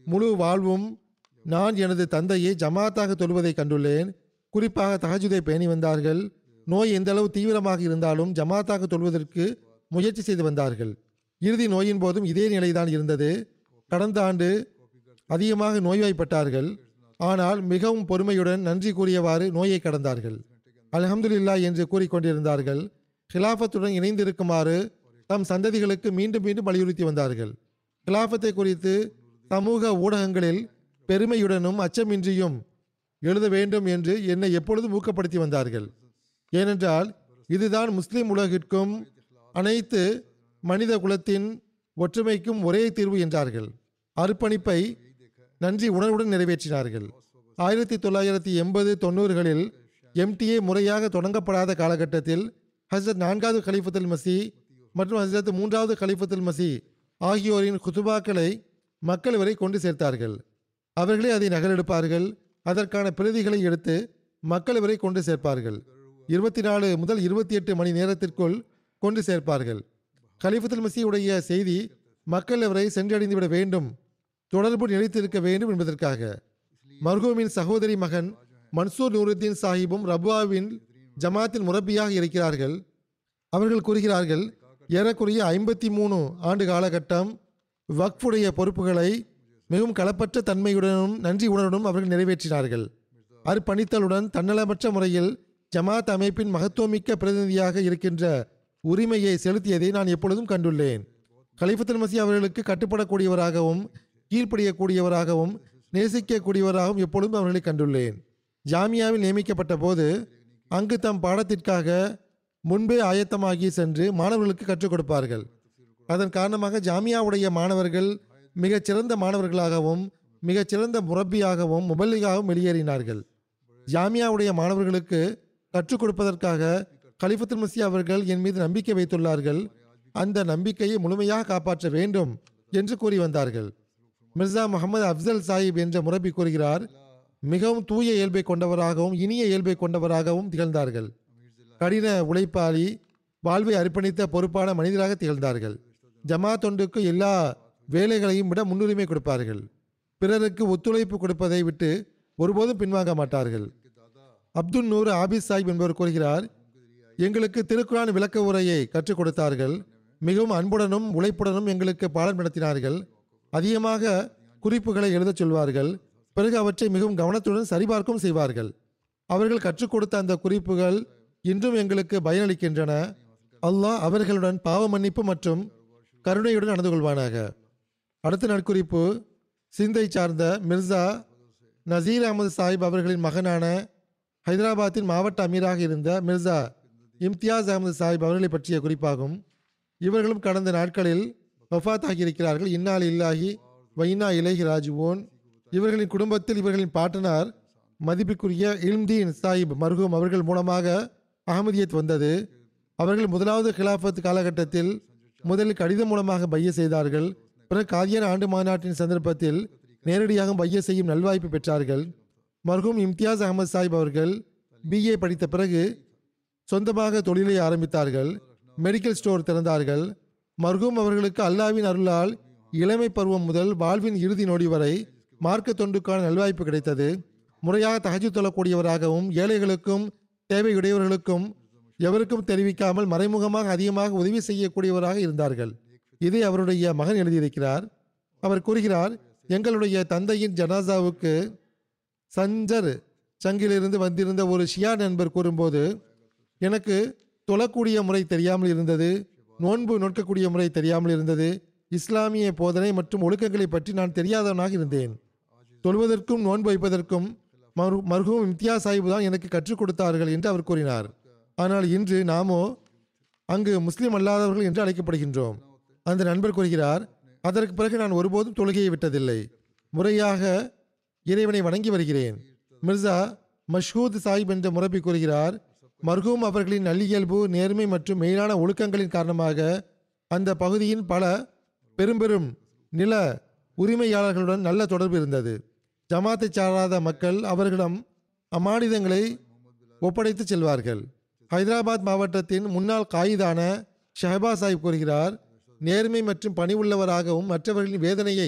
Speaker 2: முழு வாழ்வும் நான் எனது தந்தையை ஜமாத்தாக தொழுவதை கண்டுள்ளேன் குறிப்பாக தஹஜுதை பேணி வந்தார்கள் நோய் எந்த அளவு தீவிரமாக இருந்தாலும் ஜமாத்தாக தொழுவதற்கு முயற்சி செய்து வந்தார்கள் இறுதி நோயின் போதும் இதே நிலைதான் இருந்தது கடந்த ஆண்டு அதிகமாக நோய்வாய்ப்பட்டார்கள் ஆனால் மிகவும் பொறுமையுடன் நன்றி கூறியவாறு நோயை கடந்தார்கள் அல்ஹம்துலில்லாஹ் என்று கூறிக்கொண்டிருந்தார்கள் ஹிலாஃபத்துடன் இணைந்திருக்குமாறு தம் சந்ததிகளுக்கு மீண்டும் மீண்டும் வலியுறுத்தி வந்தார்கள் ஹிலாஃபத்தை குறித்து சமூக ஊடகங்களில் பெருமையுடனும் அச்சமின்றியும் எழுத வேண்டும் என்று என்னை எப்பொழுதும் ஊக்கப்படுத்தி வந்தார்கள் ஏனென்றால் இதுதான் முஸ்லிம் உலகிற்கும் அனைத்து மனித குலத்தின் ஒற்றுமைக்கும் ஒரே தீர்வு என்றார்கள் அர்ப்பணிப்பை நன்றி உணர்வுடன் நிறைவேற்றினார்கள் ஆயிரத்தி தொள்ளாயிரத்தி எண்பது தொண்ணூறுகளில் எம்டிஏ முறையாக தொடங்கப்படாத காலகட்டத்தில் ஹசரத் நான்காவது கலிஃபத்துல் மசி மற்றும் ஹசரத் மூன்றாவது கலிஃபத்துல் மசி ஆகியோரின் குத்துபாக்களை மக்கள் வரை கொண்டு சேர்த்தார்கள் அவர்களே அதை நகலெடுப்பார்கள் அதற்கான பிரதிகளை எடுத்து மக்கள் வரை கொண்டு சேர்ப்பார்கள் இருபத்தி நாலு முதல் இருபத்தி எட்டு மணி நேரத்திற்குள் கொண்டு சேர்ப்பார்கள் கலிஃபத்துல் மசியுடைய செய்தி மக்கள் வரை சென்றடைந்துவிட வேண்டும் தொடர்பு நிலைத்திருக்க வேண்டும் என்பதற்காக மர்ஹூமின் சகோதரி மகன் மன்சூர் நூருத்தீன் சாஹிபும் ரபுவாவின் ஜமாத்தின் முரப்பியாக இருக்கிறார்கள் அவர்கள் கூறுகிறார்கள் ஏறக்குறைய ஐம்பத்தி மூணு ஆண்டு காலகட்டம் வக்ஃபுடைய பொறுப்புகளை மிகவும் களப்பற்ற தன்மையுடனும் நன்றி உணர்வுடனும் அவர்கள் நிறைவேற்றினார்கள் அர்ப்பணித்தலுடன் தன்னலமற்ற முறையில் ஜமாத் அமைப்பின் மகத்துவமிக்க பிரதிநிதியாக இருக்கின்ற உரிமையை செலுத்தியதை நான் எப்பொழுதும் கண்டுள்ளேன் கலிஃபத்துல் மசி அவர்களுக்கு கட்டுப்படக்கூடியவராகவும் கீழ்ப்படியக்கூடியவராகவும் நேசிக்கக்கூடியவராகவும் எப்பொழுதும் அவர்களை கண்டுள்ளேன் ஜாமியாவில் நியமிக்கப்பட்ட போது அங்கு தம் பாடத்திற்காக முன்பே ஆயத்தமாகி சென்று மாணவர்களுக்கு கற்றுக் கொடுப்பார்கள் அதன் காரணமாக ஜாமியாவுடைய மாணவர்கள் மிகச் சிறந்த மாணவர்களாகவும் மிகச் சிறந்த முரப்பியாகவும் முபல்லிகாகவும் வெளியேறினார்கள் ஜாமியாவுடைய மாணவர்களுக்கு கற்றுக் கொடுப்பதற்காக கலிஃபத்துல் மசி அவர்கள் என் மீது நம்பிக்கை வைத்துள்ளார்கள் அந்த நம்பிக்கையை முழுமையாக காப்பாற்ற வேண்டும் என்று கூறி வந்தார்கள் மிர்சா முகமது அப்சல் சாஹிப் என்ற முரப்பி கூறுகிறார் மிகவும் தூய இயல்பை கொண்டவராகவும் இனிய இயல்பை கொண்டவராகவும் திகழ்ந்தார்கள் கடின உழைப்பாளி வாழ்வை அர்ப்பணித்த பொறுப்பான மனிதராக திகழ்ந்தார்கள் ஜமா தொண்டுக்கு எல்லா வேலைகளையும் விட முன்னுரிமை கொடுப்பார்கள் பிறருக்கு ஒத்துழைப்பு கொடுப்பதை விட்டு ஒருபோதும் பின்வாங்க மாட்டார்கள் அப்துல் நூர் ஆபிஸ் சாஹிப் என்பவர் கூறுகிறார் எங்களுக்கு திருக்குரான் விளக்க உரையை கற்றுக் கொடுத்தார்கள் மிகவும் அன்புடனும் உழைப்புடனும் எங்களுக்கு பாடம் நடத்தினார்கள் அதிகமாக குறிப்புகளை எழுதச் சொல்வார்கள் பிறகு அவற்றை மிகவும் கவனத்துடன் சரிபார்க்கவும் செய்வார்கள் அவர்கள் கற்றுக் கொடுத்த அந்த குறிப்புகள் இன்றும் எங்களுக்கு பயனளிக்கின்றன அல்லாஹ் அவர்களுடன் பாவ மன்னிப்பு மற்றும் கருணையுடன் நடந்து கொள்வானாக அடுத்த நற்குறிப்பு சிந்தை சார்ந்த மிர்சா நசீர் அகமது சாஹிப் அவர்களின் மகனான ஹைதராபாத்தின் மாவட்ட அமீராக இருந்த மிர்சா இம்தியாஸ் அகமது சாஹிப் அவர்களை பற்றிய குறிப்பாகும் இவர்களும் கடந்த நாட்களில் வஃபாத் ஆகியிருக்கிறார்கள் இன்னால் இல்லாஹி வைனா இலகி ராஜுவோன் இவர்களின் குடும்பத்தில் இவர்களின் பாட்டனார் மதிப்புக்குரிய இல்ம்தீன் சாஹிப் மர்ஹூம் அவர்கள் மூலமாக அகமதியத் வந்தது அவர்கள் முதலாவது கிலாஃபத் காலகட்டத்தில் முதலில் கடிதம் மூலமாக பைய செய்தார்கள் பிறகு காதியான் ஆண்டு மாநாட்டின் சந்தர்ப்பத்தில் நேரடியாக பைய செய்யும் நல்வாய்ப்பு பெற்றார்கள் மர்ஹூம் இம்தியாஸ் அகமது சாஹிப் அவர்கள் பிஏ படித்த பிறகு சொந்தமாக தொழிலை ஆரம்பித்தார்கள் மெடிக்கல் ஸ்டோர் திறந்தார்கள் மர்ஹூம் அவர்களுக்கு அல்லாவின் அருளால் இளமை பருவம் முதல் வாழ்வின் இறுதி நொடி வரை மார்க்க தொண்டுக்கான நல்வாய்ப்பு கிடைத்தது முறையாக தகஜு தொழக்கூடியவராகவும் ஏழைகளுக்கும் தேவையுடையவர்களுக்கும் எவருக்கும் தெரிவிக்காமல் மறைமுகமாக அதிகமாக உதவி செய்யக்கூடியவராக இருந்தார்கள் இதை அவருடைய மகன் எழுதியிருக்கிறார் அவர் கூறுகிறார் எங்களுடைய தந்தையின் ஜனாசாவுக்கு சஞ்சர் சங்கிலிருந்து வந்திருந்த ஒரு ஷியா நண்பர் கூறும்போது எனக்கு தொழக்கூடிய முறை தெரியாமல் இருந்தது நோன்பு நோக்கக்கூடிய முறை தெரியாமல் இருந்தது இஸ்லாமிய போதனை மற்றும் ஒழுக்கங்களை பற்றி நான் தெரியாதவனாக இருந்தேன் தொழுவதற்கும் நோன்பு வைப்பதற்கும் மரு மர்ஹூம் இம்தியா சாஹிப் தான் எனக்கு கற்றுக் கொடுத்தார்கள் என்று அவர் கூறினார் ஆனால் இன்று நாமோ அங்கு முஸ்லிம் அல்லாதவர்கள் என்று அழைக்கப்படுகின்றோம் அந்த நண்பர் கூறுகிறார் அதற்கு பிறகு நான் ஒருபோதும் தொழுகையை விட்டதில்லை முறையாக இறைவனை வணங்கி வருகிறேன் மிர்சா மஷ்ஹூத் சாஹிப் என்ற முரப்பி கூறுகிறார் மர்ஹூம் அவர்களின் நல்லியல்பு நேர்மை மற்றும் மேலான ஒழுக்கங்களின் காரணமாக அந்த பகுதியின் பல பெரும்பெரும் நில உரிமையாளர்களுடன் நல்ல தொடர்பு இருந்தது ஜமாத்தை சாராத மக்கள் அவர்களிடம் அம்மானிதங்களை ஒப்படைத்து செல்வார்கள் ஹைதராபாத் மாவட்டத்தின் முன்னாள் காயிதான ஷஹபா சாஹிப் கூறுகிறார் நேர்மை மற்றும் பணிவுள்ளவராகவும் மற்றவர்களின் வேதனையை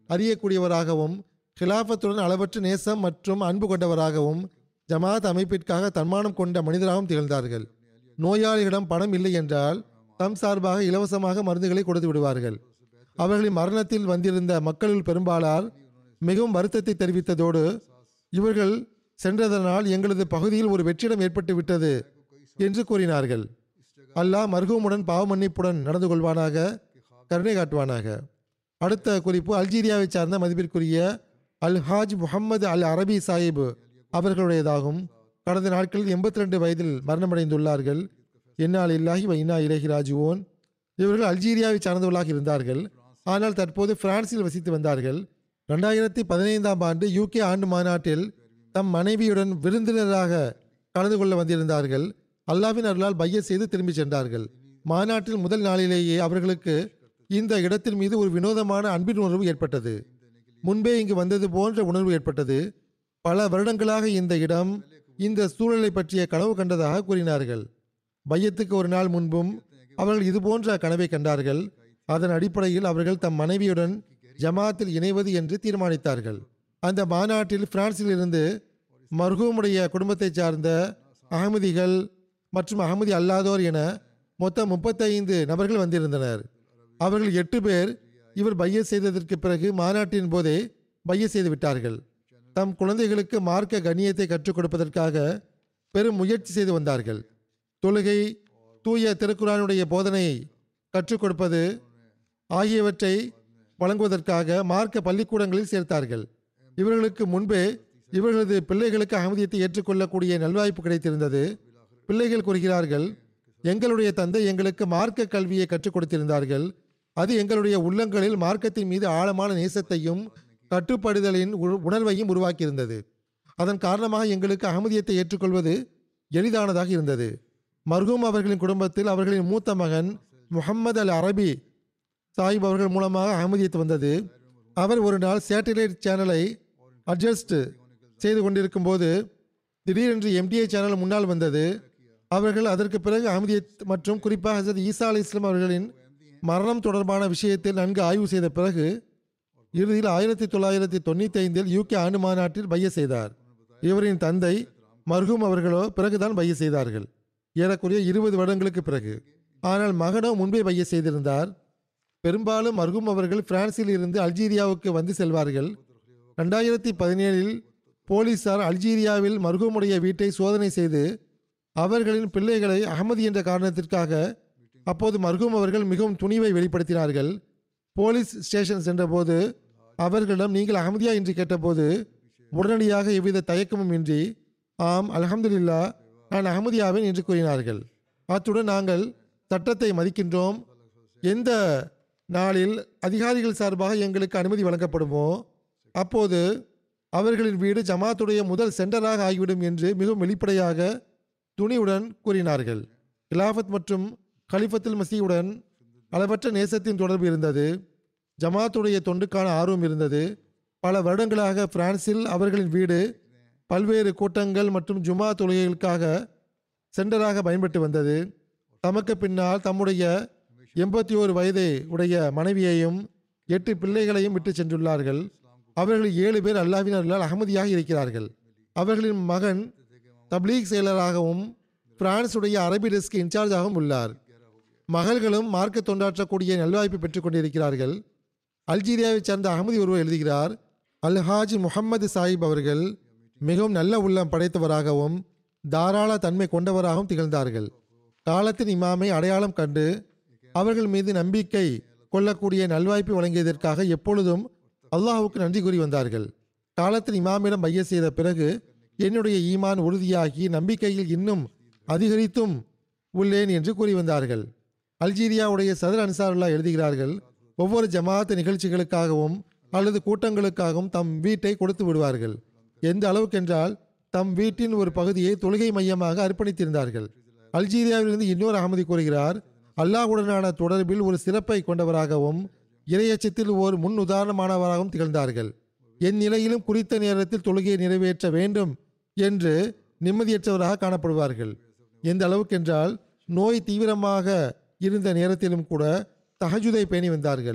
Speaker 2: அறியக்கூடியவராகவும் ஹிலாஃபத்துடன் அளவற்ற நேசம் மற்றும் அன்பு கொண்டவராகவும் ஜமாத் அமைப்பிற்காக தன்மானம் கொண்ட மனிதராகவும் திகழ்ந்தார்கள் நோயாளிகளிடம் பணம் இல்லை என்றால் தம் சார்பாக இலவசமாக மருந்துகளை கொடுத்து விடுவார்கள் அவர்களின் மரணத்தில் வந்திருந்த மக்களுள் பெரும்பாலார் மிகவும் வருத்தத்தை தெரிவித்ததோடு இவர்கள் சென்றதனால் எங்களது பகுதியில் ஒரு வெற்றிடம் ஏற்பட்டு விட்டது என்று கூறினார்கள் அல்லாஹ் மர்ஹூமுடன் பாவ மன்னிப்புடன் நடந்து கொள்வானாக கருணை காட்டுவானாக அடுத்த குறிப்பு அல்ஜீரியாவைச் சார்ந்த மதிப்பிற்குரிய அல் ஹாஜ் முகமது அல் அரபி சாஹிப் அவர்களுடையதாகும் கடந்த நாட்களில் எண்பத்தி ரெண்டு வயதில் மரணமடைந்துள்ளார்கள் என்னால் இல்லாஹி வ இன்னா இலகி ராஜுவோன் இவர்கள் அல்ஜீரியாவை சார்ந்தவர்களாக இருந்தார்கள் ஆனால் தற்போது பிரான்சில் வசித்து வந்தார்கள் ரெண்டாயிரத்தி பதினைந்தாம் ஆண்டு யூகே ஆண்டு மாநாட்டில் தம் மனைவியுடன் விருந்தினராக கலந்து கொள்ள வந்திருந்தார்கள் அல்லாவின் அருளால் பைய செய்து திரும்பி சென்றார்கள் மாநாட்டில் முதல் நாளிலேயே அவர்களுக்கு இந்த இடத்தின் மீது ஒரு வினோதமான அன்பின் உணர்வு ஏற்பட்டது முன்பே இங்கு வந்தது போன்ற உணர்வு ஏற்பட்டது பல வருடங்களாக இந்த இடம் இந்த சூழலை பற்றிய கனவு கண்டதாக கூறினார்கள் பையத்துக்கு ஒரு நாள் முன்பும் அவர்கள் இது போன்ற கனவை கண்டார்கள் அதன் அடிப்படையில் அவர்கள் தம் மனைவியுடன் ஜமாத்தில் இணைவது என்று தீர்மானித்தார்கள் அந்த மாநாட்டில் பிரான்சில் இருந்து மர்ஹூமுடைய குடும்பத்தைச் சார்ந்த அகமதிகள் மற்றும் அகமதி அல்லாதோர் என மொத்தம் முப்பத்தைந்து நபர்கள் வந்திருந்தனர் அவர்கள் எட்டு பேர் இவர் பைய செய்ததற்கு பிறகு மாநாட்டின் போதே பைய செய்து விட்டார்கள் தம் குழந்தைகளுக்கு மார்க்க கண்ணியத்தை கற்றுக் கொடுப்பதற்காக பெரும் முயற்சி செய்து வந்தார்கள் தொழுகை தூய திருக்குறானுடைய போதனையை கற்றுக் கொடுப்பது ஆகியவற்றை வழங்குவதற்காக மார்க்க பள்ளிக்கூடங்களில் சேர்த்தார்கள் இவர்களுக்கு முன்பே இவர்களது பிள்ளைகளுக்கு அகமதியத்தை ஏற்றுக்கொள்ளக்கூடிய நல்வாய்ப்பு கிடைத்திருந்தது பிள்ளைகள் கூறுகிறார்கள் எங்களுடைய தந்தை எங்களுக்கு மார்க்க கல்வியை கற்றுக் கொடுத்திருந்தார்கள் அது எங்களுடைய உள்ளங்களில் மார்க்கத்தின் மீது ஆழமான நேசத்தையும் கட்டுப்படுதலின் உ- உணர்வையும் உருவாக்கியிருந்தது அதன் காரணமாக எங்களுக்கு அகமதியத்தை ஏற்றுக்கொள்வது எளிதானதாக இருந்தது மர்ஹூம் அவர்களின் குடும்பத்தில் அவர்களின் மூத்த மகன் முஹம்மது அல் அரபி சாஹிப் அவர்கள் மூலமாக அகமதியத்து வந்தது அவர் ஒரு நாள் சேட்டலைட் சேனலை அட்ஜஸ்ட் செய்து கொண்டிருக்கும் போது திடீரென்று எம்டிஐ சேனல் முன்னால் வந்தது அவர்கள் அதற்கு பிறகு அகமதியத் மற்றும் குறிப்பாக ஹசரத் ஈசா அலி இஸ்லாம் அவர்களின் மரணம் தொடர்பான விஷயத்தில் நன்கு ஆய்வு செய்த பிறகு இறுதியில் ஆயிரத்தி தொள்ளாயிரத்தி தொண்ணூற்றி ஐந்தில் யூகே ஆண்டு மாநாட்டில் பைய செய்தார் இவரின் தந்தை மர்ஹூம் அவர்களோ பிறகுதான் பைய செய்தார்கள் ஏறக்குறைய இருபது வருடங்களுக்கு பிறகு ஆனால் மகனோ முன்பே பைய செய்திருந்தார் பெரும்பாலும் மர்ஹூம் அவர்கள் பிரான்சில் இருந்து அல்ஜீரியாவுக்கு வந்து செல்வார்கள் ரெண்டாயிரத்தி பதினேழில் போலீசார் அல்ஜீரியாவில் மர்ஹூமுடைய வீட்டை சோதனை செய்து அவர்களின் பிள்ளைகளை அகமதி என்ற காரணத்திற்காக அப்போது மர்ஹூம் அவர்கள் மிகவும் துணிவை வெளிப்படுத்தினார்கள் போலீஸ் ஸ்டேஷன் சென்றபோது அவர்களிடம் நீங்கள் அகமதியா என்று கேட்டபோது உடனடியாக எவ்வித தயக்கமும் இன்றி ஆம் அல்ஹம்துலில்லா நான் அகமதியாவேன் என்று கூறினார்கள் அத்துடன் நாங்கள் சட்டத்தை மதிக்கின்றோம் எந்த நாளில் அதிகாரிகள் சார்பாக எங்களுக்கு அனுமதி வழங்கப்படுமோ அப்போது அவர்களின் வீடு ஜமாத்துடைய முதல் சென்டராக ஆகிவிடும் என்று மிகவும் வெளிப்படையாக துணிவுடன் கூறினார்கள் கிலாஃபத் மற்றும் கலிஃபத்துல் மசீவுடன் அளவற்ற நேசத்தின் தொடர்பு இருந்தது ஜமாத்துடைய தொண்டுக்கான ஆர்வம் இருந்தது பல வருடங்களாக பிரான்சில் அவர்களின் வீடு பல்வேறு கூட்டங்கள் மற்றும் ஜுமா தொழுகைகளுக்காக சென்டராக பயன்பட்டு வந்தது தமக்கு பின்னால் தம்முடைய எண்பத்தி ஓரு வயதை உடைய மனைவியையும் எட்டு பிள்ளைகளையும் விட்டு சென்றுள்ளார்கள் அவர்கள் ஏழு பேர் அல்லாவின் அருளால் அகமதியாக இருக்கிறார்கள் அவர்களின் மகன் தப்லீக் செயலராகவும் பிரான்சுடைய அரபி டெஸ்க் இன்சார்ஜாகவும் உள்ளார் மகள்களும் மார்க்க தொண்டாற்றக்கூடிய நல்வாய்ப்பு பெற்றுக் கொண்டிருக்கிறார்கள் அல்ஜீரியாவைச் சேர்ந்த அகமதி ஒருவர் எழுதுகிறார் அல்ஹாஜ் முஹம்மது சாஹிப் அவர்கள் மிகவும் நல்ல உள்ளம் படைத்தவராகவும் தாராள தன்மை கொண்டவராகவும் திகழ்ந்தார்கள் காலத்தின் இமாமை அடையாளம் கண்டு அவர்கள் மீது நம்பிக்கை கொள்ளக்கூடிய நல்வாய்ப்பு வழங்கியதற்காக எப்பொழுதும் அல்லாஹ்வுக்கு நன்றி கூறி வந்தார்கள் காலத்தின் இமாமிடம் பைய செய்த பிறகு என்னுடைய ஈமான் உறுதியாகி நம்பிக்கையில் இன்னும் அதிகரித்தும் உள்ளேன் என்று கூறி வந்தார்கள் அல்ஜீரியாவுடைய சதர் அன்சாருல்லா எழுதுகிறார்கள் ஒவ்வொரு ஜமாத் நிகழ்ச்சிகளுக்காகவும் அல்லது கூட்டங்களுக்காகவும் தம் வீட்டை கொடுத்து விடுவார்கள் எந்த அளவுக்கென்றால் தம் வீட்டின் ஒரு பகுதியை தொழுகை மையமாக அர்ப்பணித்திருந்தார்கள் அல்ஜீரியாவிலிருந்து இன்னொரு அகமதி கூறுகிறார் அல்லாஹ்வுடனான தொடர்பில் ஒரு சிறப்பை கொண்டவராகவும் இரையச்சத்தில் ஓர் முன் உதாரணமானவராகவும் திகழ்ந்தார்கள் என் நிலையிலும் குறித்த நேரத்தில் தொழுகையை நிறைவேற்ற வேண்டும் என்று நிம்மதியற்றவராக காணப்படுவார்கள் எந்த அளவுக்கென்றால் நோய் தீவிரமாக இருந்த நேரத்திலும் கூட தஹஜுதை பேணி வந்தார்கள்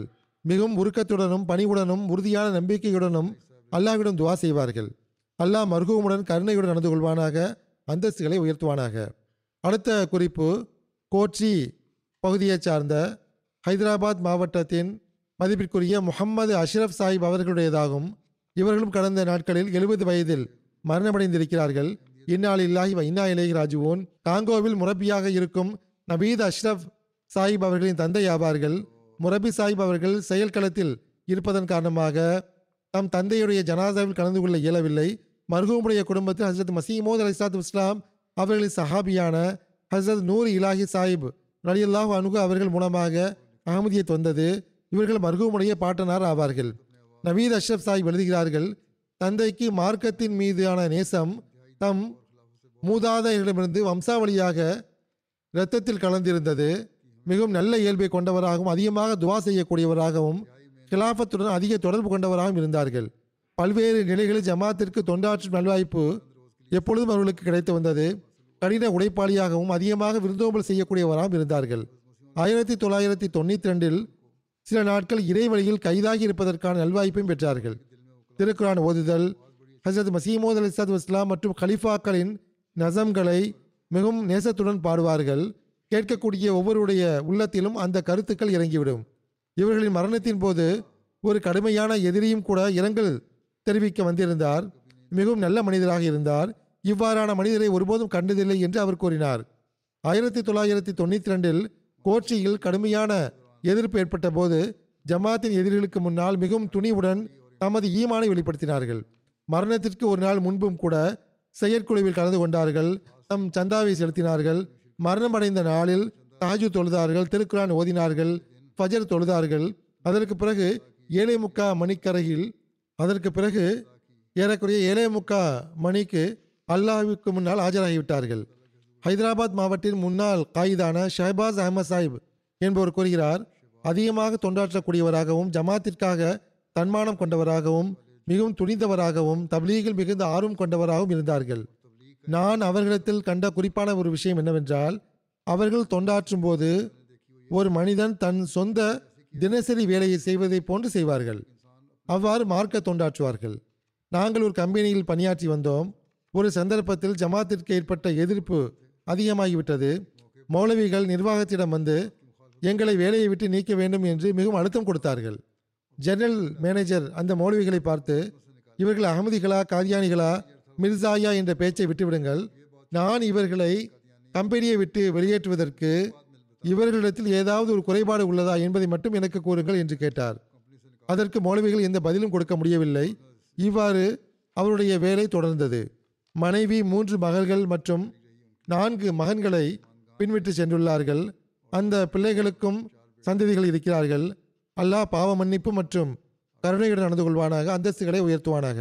Speaker 2: மிகவும் உருக்கத்துடனும் பணிவுடனும் உறுதியான நம்பிக்கையுடனும் அல்லாஹ்விடம் துவா செய்வார்கள் அல்லாஹ் மர்ஹூமுடன் கருணையுடன் நடந்து கொள்வானாக அந்தஸ்துகளை உயர்த்துவானாக அடுத்த குறிப்பு கோச்சி பகுதியைச் சார்ந்த ஹைதராபாத் மாவட்டத்தின் மதிப்பிற்குரிய முகம்மது அஷ்ரப் சாஹிப் அவர்களுடையதாகும் இவர்களும் கடந்த நாட்களில் எழுபது வயதில் மரணமடைந்திருக்கிறார்கள் இந்நாள் இல்லாஹி இன்னா இலேஹி ராஜுவோன் காங்கோவில் முரப்பியாக இருக்கும் நபீத் அஷ்ரப் சாஹிப் அவர்களின் தந்தை ஆவார்கள் முரபி சாஹிப் அவர்கள் செயல்களத்தில் இருப்பதன் காரணமாக தம் தந்தையுடைய ஜனாதாவில் கலந்து கொள்ள இயலவில்லை மர்ஹூமுடைய குடும்பத்தில் ஹசரத் மசீமோத் அலிசாத் இஸ்லாம் அவர்களின் சஹாபியான ஹசரத் நூர் இலாஹி சாஹிப் ரலியல்லாஹு அனுகு அவர்கள் மூலமாக அகமதியத் வந்தது இவர்கள் மர்ஹூமுடைய பாட்டனார் ஆவார்கள் நவீத் அஷ்ரப் சாஹிப் எழுதுகிறார்கள் தந்தைக்கு மார்க்கத்தின் மீதான நேசம் தம் மூதாதையரிடமிருந்து வம்சாவளியாக இரத்தத்தில் கலந்திருந்தது மிகவும் நல்ல இயல்பை கொண்டவராகவும் அதிகமாக துவா செய்யக்கூடியவராகவும் கிலாஃபத்துடன் அதிக தொடர்பு கொண்டவராகவும் இருந்தார்கள் பல்வேறு நிலைகளில் ஜமாத்திற்கு தொண்டாற்றும் நல்வாய்ப்பு எப்பொழுதும் அவர்களுக்கு கிடைத்து வந்தது கடின உழைப்பாளியாகவும் அதிகமாக விருந்தோம்பல் செய்யக்கூடியவராகவும் இருந்தார்கள் ஆயிரத்தி தொள்ளாயிரத்தி தொண்ணூற்றி ரெண்டில் சில நாட்கள் இறைவழியில் கைதாகி இருப்பதற்கான நல்வாய்ப்பையும் பெற்றார்கள் திருக்குரான் ஓதுதல் ஹசரத் மசீமோத் அலி சத் இஸ்லாம் மற்றும் கலிஃபாக்களின் நசம்களை மிகவும் நேசத்துடன் பாடுவார்கள் கேட்கக்கூடிய ஒவ்வொருடைய உள்ளத்திலும் அந்த கருத்துக்கள் இறங்கிவிடும் இவர்களின் மரணத்தின் போது ஒரு கடுமையான எதிரியும் கூட இரங்கல் தெரிவிக்க வந்திருந்தார் மிகவும் நல்ல மனிதராக இருந்தார் இவ்வாறான மனிதரை ஒருபோதும் கண்டதில்லை என்று அவர் கூறினார் ஆயிரத்தி தொள்ளாயிரத்தி தொண்ணூற்றி ரெண்டில் கோச்சியில் கடுமையான எதிர்ப்பு ஏற்பட்ட போது ஜமாத்தின் எதிரிகளுக்கு முன்னால் மிகவும் துணிவுடன் தமது ஈமானை வெளிப்படுத்தினார்கள் மரணத்திற்கு ஒரு நாள் முன்பும் கூட செயற்குழுவில் கலந்து கொண்டார்கள் தம் சந்தாவை செலுத்தினார்கள் மரணமடைந்த நாளில் தாஜு தொழுதார்கள் திருக்குரான் ஓதினார்கள் ஃபஜர் தொழுதார்கள் அதற்கு பிறகு ஏழை முக்கா மணிக்கரையில் அதற்கு பிறகு ஏறக்குறைய ஏழை முக்கா மணிக்கு அல்லாஹ்வுக்கு முன்னால் ஆஜராகிவிட்டார்கள் ஹைதராபாத் மாவட்டின் முன்னாள் காயிதான ஷஹபாஸ் அஹமத் சாஹிப் என்பவர் கூறுகிறார் அதிகமாக தொண்டாற்றக்கூடியவராகவும் ஜமாத்திற்காக தன்மானம் கொண்டவராகவும் மிகவும் துணிந்தவராகவும் தப்லீகில் மிகுந்த ஆர்வம் கொண்டவராகவும் இருந்தார்கள் நான் அவர்களிடத்தில் கண்ட குறிப்பான ஒரு விஷயம் என்னவென்றால் அவர்கள் தொண்டாற்றும் போது ஒரு மனிதன் தன் சொந்த தினசரி வேலையை செய்வதை போன்று செய்வார்கள் அவ்வாறு மார்க்க தொண்டாற்றுவார்கள் நாங்கள் ஒரு கம்பெனியில் பணியாற்றி வந்தோம் ஒரு சந்தர்ப்பத்தில் ஜமாத்திற்கு ஏற்பட்ட எதிர்ப்பு அதிகமாகிவிட்டது மௌலவிகள் நிர்வாகத்திடம் வந்து எங்களை வேலையை விட்டு நீக்க வேண்டும் என்று மிகவும் அழுத்தம் கொடுத்தார்கள் ஜெனரல் மேனேஜர் அந்த மௌலவிகளை பார்த்து இவர்கள் அகமதிகளா காதியானிகளா மிர்சாயா என்ற பேச்சை விட்டுவிடுங்கள் நான் இவர்களை கம்பெனியை விட்டு வெளியேற்றுவதற்கு இவர்களிடத்தில் ஏதாவது ஒரு குறைபாடு உள்ளதா என்பதை மட்டும் எனக்கு கூறுங்கள் என்று கேட்டார் அதற்கு மௌலவிகள் எந்த பதிலும் கொடுக்க முடியவில்லை இவ்வாறு அவருடைய வேலை தொடர்ந்தது மனைவி மூன்று மகள்கள் மற்றும் நான்கு மகன்களை பின்விட்டு சென்றுள்ளார்கள் அந்த பிள்ளைகளுக்கும் சந்ததிகள் இருக்கிறார்கள் அல்லாஹ் பாவ மன்னிப்பு மற்றும் கருணையுடன் நடந்து கொள்வானாக அந்தஸ்துகளை உயர்த்துவானாக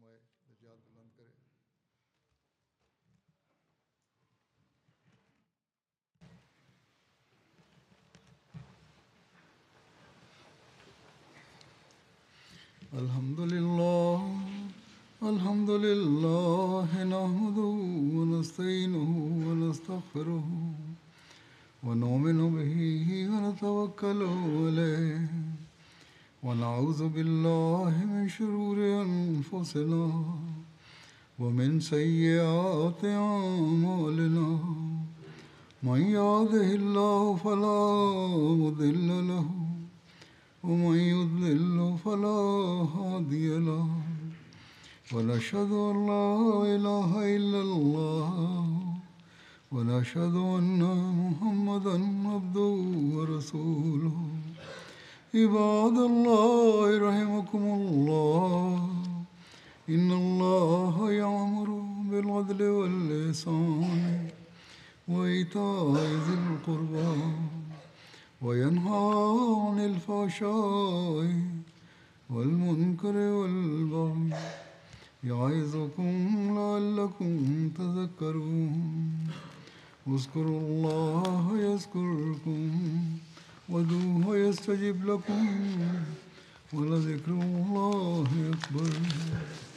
Speaker 1: الحمد لله الحمد لله نحمده ونستعينه ونستغفره ونؤمن به ونتوكل عليه ونعوذ بالله من شرور أنفسنا ومن سيئات أعمالنا من يهده الله فلا مضل له ومن يضلل فلا هادي له ونشهد أن لا إله إلا الله ونشهد أن محمدا عبده ورسوله عباد الله رحمكم الله إن الله يأمر بالعدل والإحسان وإيتاء ذي القربى وينهى عن الفحشاء والمنكر والبغي يعظكم لعلكم تذكرون اذكروا الله يذكركم ودوه يستجب لكم ولذكر الله أكبر